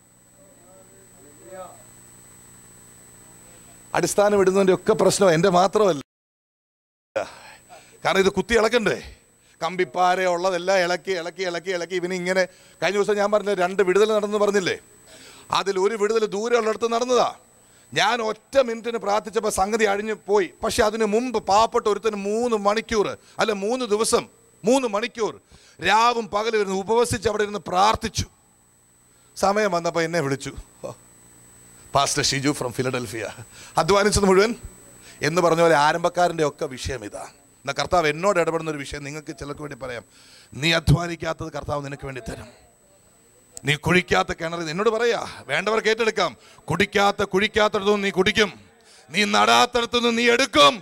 അടിസ്ഥാനം ഇടുന്നതിന്റെ ഒക്കെ പ്രശ്നം എൻ്റെ മാത്രമല്ല കാരണം ഇത് കുത്തി ഇളക്കണ്ടേ കമ്പിപ്പാര ഉള്ളതെല്ലാം ഇളക്കി ഇളക്കി ഇളക്കി ഇളക്കി ഇവന് ഇങ്ങനെ കഴിഞ്ഞ ദിവസം ഞാൻ പറഞ്ഞില്ലേ രണ്ട് വിടുതൽ നടന്നു പറഞ്ഞില്ലേ അതിൽ ഒരു വിടുതൽ ദൂരെ ഉള്ളിടത്ത് നടന്നതാ ഞാൻ ഒറ്റ മിനിറ്റിന് പ്രാർത്ഥിച്ചപ്പോൾ സംഗതി അഴിഞ്ഞു പോയി പക്ഷെ അതിന് മുമ്പ് പാവപ്പെട്ട ഒരുത്തിന് മൂന്ന് മണിക്കൂർ അല്ല മൂന്ന് ദിവസം മൂന്ന് മണിക്കൂർ രാവും പകലും ഇരുന്ന് ഉപവസിച്ച് അവിടെ ഇരുന്ന് പ്രാർത്ഥിച്ചു സമയം വന്നപ്പോൾ എന്നെ വിളിച്ചു ഓ, പാസ്റ്റർ ഷിജു ഫ്രം ഫിലഡൽഫിയ അധ്വാനിച്ചത് മുഴുവൻ എന്ന് പറഞ്ഞ പോലെ ആരംഭക്കാരൻ്റെ ഒക്കെ വിഷയം ഇതാ എന്നാൽ കർത്താവ് എന്നോട് ഇടപെടുന്ന ഒരു വിഷയം നിങ്ങൾക്ക് ചിലർക്ക് വേണ്ടി പറയാം നീ അധ്വാനിക്കാത്തത് കർത്താവ് നിനക്ക് വേണ്ടി തരും നീ കുഴിക്കാത്ത കിണറിൽ എന്നോട് പറയാ വേണ്ടവർക്ക് ഏറ്റെടുക്കാം കുടിക്കാത്ത കുഴിക്കാത്തടത്തുനിന്ന് നീ കുടിക്കും നീ നടാത്തടത്തുനിന്ന് നീ എടുക്കും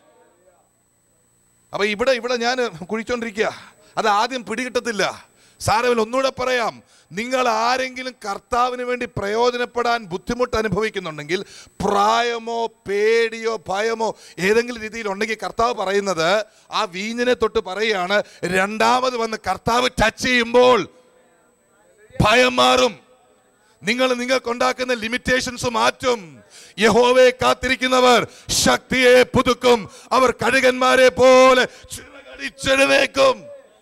അപ്പൊ ഇവിടെ ഇവിടെ ഞാൻ കുഴിച്ചോണ്ടിരിക്കുക അത് ആദ്യം പിടികിട്ടത്തില്ല സാരമില്ല ഒന്നുകൂടെ പറയാം നിങ്ങൾ ആരെങ്കിലും കർത്താവിന് വേണ്ടി പ്രയോജനപ്പെടാൻ ബുദ്ധിമുട്ട് അനുഭവിക്കുന്നുണ്ടെങ്കിൽ പ്രായമോ പേടിയോ ഭയമോ ഏതെങ്കിലും രീതിയിൽ ഉണ്ടെങ്കിൽ കർത്താവ് പറയുന്നത് ആ വീഞ്ഞിനെ തൊട്ട് പറയുകയാണ് രണ്ടാമത് വന്ന് കർത്താവ് ടച്ച് ചെയ്യുമ്പോൾ ഭയം മാറും നിങ്ങൾ നിങ്ങൾക്കുണ്ടാക്കുന്ന ലിമിറ്റേഷൻസ് മാറ്റും യഹോവയെ കാത്തിരിക്കുന്നവർ ശക്തിയെ പുതുക്കും അവർ കഴുകന്മാരെ പോലെ ചിറകടിച്ചെഴുന്നേക്കും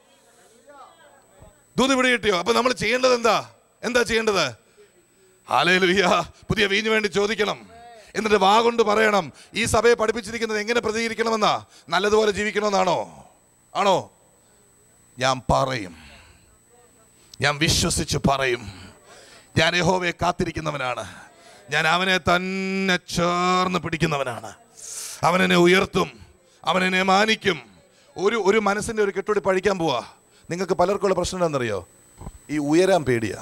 ദൂത് പിടി കിട്ടിയോ അപ്പൊ നമ്മൾ ചെയ്യേണ്ടത് എന്താ എന്താ ചെയ്യേണ്ടത് ഹാലേലുയ്യ പുതിയ വീഞ്ഞു വേണ്ടി ചോദിക്കണം എന്നിട്ട് വാ കൊണ്ട് പറയണം ഈ സഭയെ പഠിപ്പിച്ചിരിക്കുന്നത് എങ്ങനെ പ്രതികരിക്കണമെന്നാ നല്ലതുപോലെ ജീവിക്കണമെന്നാണോ ആണോ ഞാൻ പറയും ഞാൻ വിശ്വസിച്ച് പറയും ഞാൻ യഹോവയെ കാത്തിരിക്കുന്നവനാണ് ഞാൻ അവനെ തന്നെ ചേർന്ന് പിടിക്കുന്നവനാണ് അവൻ എന്നെ ഉയർത്തും അവൻ എന്നെ മാനിക്കും ഒരു ഒരു മനസ്സിൻ്റെ ഒരു കെട്ടുടി പഴിക്കാൻ പോവാ നിങ്ങൾക്ക് പലർക്കുള്ള പ്രശ്നം എന്താണെന്നറിയോ ഈ ഉയരാൻ പേടിയാ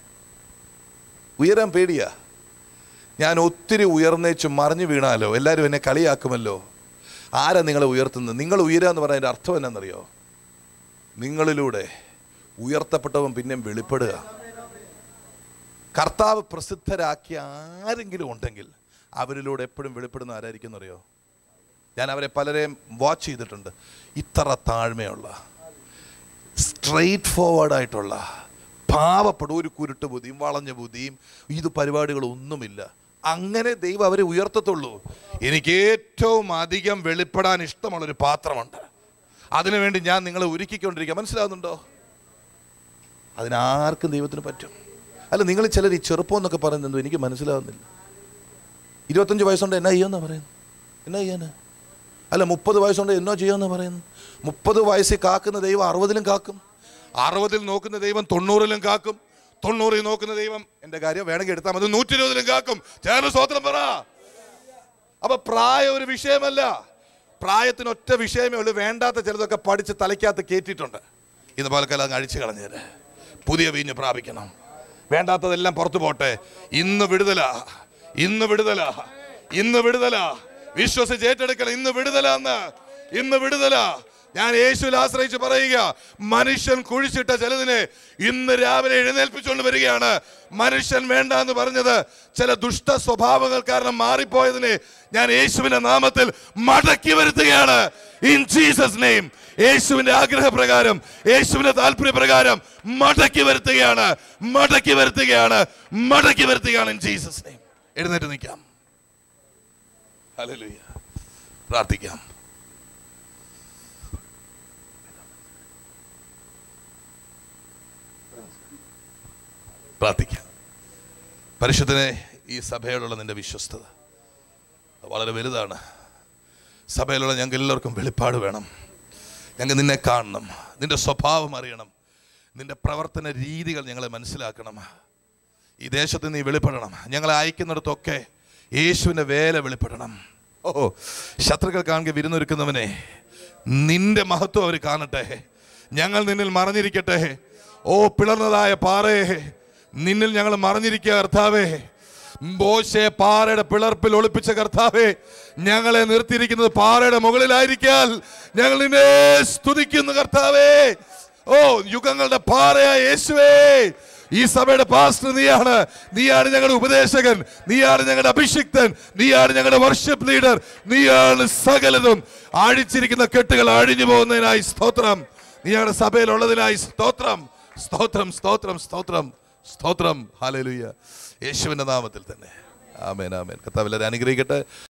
ഉയരാൻ പേടിയാ ഞാൻ ഒത്തിരി ഉയർന്നേച്ചു മറിഞ്ഞു വീണാലോ എല്ലാവരും എന്നെ കളിയാക്കുമല്ലോ ആരാ നിങ്ങളെ ഉയർത്തുന്നത് നിങ്ങൾ ഉയരുക എന്ന് പറയുന്നതിൻ്റെ അർത്ഥം എന്നാണെന്നറിയോ നിങ്ങളിലൂടെ ഉയർത്തപ്പെട്ടവൻ പിന്നെയും വെളിപ്പെടുക കർത്താവ് പ്രസിദ്ധരാക്കിയ ആരെങ്കിലും ഉണ്ടെങ്കിൽ അവരിലൂടെ എപ്പോഴും വെളിപ്പെടുന്ന ആരായിരിക്കും എന്നറിയോ ഞാൻ അവരെ പലരെയും വാച്ച് ചെയ്തിട്ടുണ്ട് ഇത്ര താഴ്മയുള്ള സ്ട്രെയിറ്റ് ഫോർവേഡായിട്ടുള്ള പാവപ്പെടും ഒരു കുരുട്ട് ബുദ്ധിയും വളഞ്ഞ ബുദ്ധിയും ഇത് പരിപാടികളൊന്നുമില്ല അങ്ങനെ ദൈവം അവരെ ഉയർത്തത്തുള്ളൂ എനിക്ക് ഏറ്റവും അധികം വെളിപ്പെടാൻ ഇഷ്ടമുള്ളൊരു പാത്രമുണ്ട് അതിനുവേണ്ടി ഞാൻ നിങ്ങളെ ഒരുക്കിക്കൊണ്ടിരിക്കുക മനസ്സിലാവുന്നുണ്ടോ അതിനാർക്കും ദൈവത്തിന് പറ്റും അല്ല നിങ്ങൾ ചിലർ ഈ ചെറുപ്പം എന്നൊക്കെ പറയുന്നത് എനിക്ക് മനസ്സിലാവുന്നില്ല ഇരുപത്തഞ്ച് വയസ്സുണ്ട് എന്നാ ചെയ്യുമെന്നാ പറയുന്നത് എന്നാ ചെയ്യാനാ അല്ല മുപ്പത് വയസ്സുണ്ട് എന്നോ ചെയ്യുമെന്നാ പറയുന്നത് മുപ്പത് വയസ്സിൽ കാക്കുന്ന ദൈവം അറുപതിലും കാക്കും അറുപതിൽ നോക്കുന്ന ദൈവം തൊണ്ണൂറിലും കാക്കും തൊണ്ണൂറിൽ നോക്കുന്ന ദൈവം എൻ്റെ കാര്യം വേണമെങ്കിൽ എടുത്താൽ മതി നൂറ്റി ഇരുപതിലും കാക്കും ചേർന്ന് സ്വോത്രം പറ അപ്പൊ പ്രായം ഒരു വിഷയമല്ല പ്രായത്തിന് ഒറ്റ വിഷയമേ ഉള്ളൂ വേണ്ടാത്ത ചിലതൊക്കെ പഠിച്ച് തലയ്ക്കകത്ത് കയറ്റിയിട്ടുണ്ട് ഇന്ന് പോലക്കെല്ലാം അങ്ങ് അഴിച്ചു കളഞ്ഞേര് പുതിയ വീഞ്ഞ് പ്രാപിക്കണം വേണ്ടാത്തതെല്ലാം പുറത്തു പോട്ടെ ഇന്ന് വിടുതല ഇന്ന് വിടുതല ഇന്ന് വിടുതല വിശ്വസിച്ച് ഏറ്റെടുക്കണം ഇന്ന് വിടുതല എന്ന് ഇന്ന് വിടുതല ഞാൻ യേശുവിൽ ആശ്രയിച്ച് പറയുക മനുഷ്യൻ കുഴിച്ചിട്ട ചിലതിനെ ഇന്ന് രാവിലെ എഴുന്നേൽപ്പിച്ചുകൊണ്ട് വരികയാണ് മനുഷ്യൻ വേണ്ട എന്ന് പറഞ്ഞത് ചില ദുഷ്ട സ്വഭാവങ്ങൾ കാരണം മാറിപ്പോയതിനെ ഞാൻ യേശുവിന്റെ നാമത്തിൽ മടക്കി വരുത്തുകയാണ് ഇൻ ജീസസ് നെയിം യേശുവിന്റെ ആഗ്രഹപ്രകാരം യേശുവിന്റെ താല്പര്യപ്രകാരം മടക്കി വരുത്തുകയാണ് മടക്കി വരുത്തുകയാണ് മടക്കി വരുത്തുകയാണ് ഇൻ ജീസസ് നെയിം എഴുന്നേറ്റ് നിൽക്കാം ഹല്ലേലൂയ പ്രാർത്ഥിക്കാം പ്രാർത്ഥിക്കാം പരിശുദ്ധനെ ഈ സഭയോടുള്ള നിന്റെ വിശ്വസ്തത വളരെ വലുതാണ് സഭയിലുള്ള ഞങ്ങൾക്ക് എല്ലാവർക്കും വെളിപ്പാട് വേണം ഞങ്ങൾ നിന്നെ കാണണം നിന്റെ സ്വഭാവം അറിയണം നിന്റെ പ്രവർത്തന രീതികൾ ഞങ്ങളെ മനസ്സിലാക്കണം ഈ ദേശത്ത് നീ വെളിപ്പെടണം ഞങ്ങളെ അയക്കുന്നിടത്തൊക്കെ യേശുവിൻ്റെ വേല വെളിപ്പെടണം ഓ ശത്രുക്കൾ കാണുക വിരുന്നൊരുക്കുന്നവനെ നിന്റെ മഹത്വം അവർ കാണട്ടെ ഞങ്ങൾ നിന്നിൽ മറഞ്ഞിരിക്കട്ടെ ഓ പിളർന്നതായ പാറയെ നിന്നിൽ ഞങ്ങൾ മറിഞ്ഞിരിക്കുക കർത്താവേ മോശയെ പാറയുടെ പിളർപ്പിൽ ഒളിപ്പിച്ച കർത്താവേ ഞങ്ങളെ നിർത്തിയിരിക്കുന്നത് പാറയുടെ മുകളിലായിരിക്കാൽ ഞങ്ങൾ നിന്നെ സ്തുതിക്കുന്നു കർത്താവേ ഓ യുഗങ്ങളുടെ പാറയായ യേശുവേ ഈ സഭയുടെ പാസ്റ്റർ നീയാണ് നീയാണ് ഞങ്ങളുടെ ഉപദേശകൻ നീയാണ് ഞങ്ങളുടെ അഭിഷിക്തൻ നീയാണ് ഞങ്ങളുടെ വർഷിപ്പ് ലീഡർ നീയാണ് സകലതും അഴിച്ചിരിക്കുന്ന കെട്ടുകൾ അഴിഞ്ഞു പോകുന്നതിനായി സ്തോത്രം നീ ഞങ്ങളുടെ സഭയിലുള്ളതിനായി സ്തോത്രം സ്തോത്രം സ്തോത്രം സ്തോത്രം സ്തോത്രം ഹാലലുയ്യ യേശുവിന്റെ നാമത്തിൽ തന്നെ ആമേൻ ആമേൻ കർത്താവ് എല്ലാവരും അനുഗ്രഹിക്കട്ടെ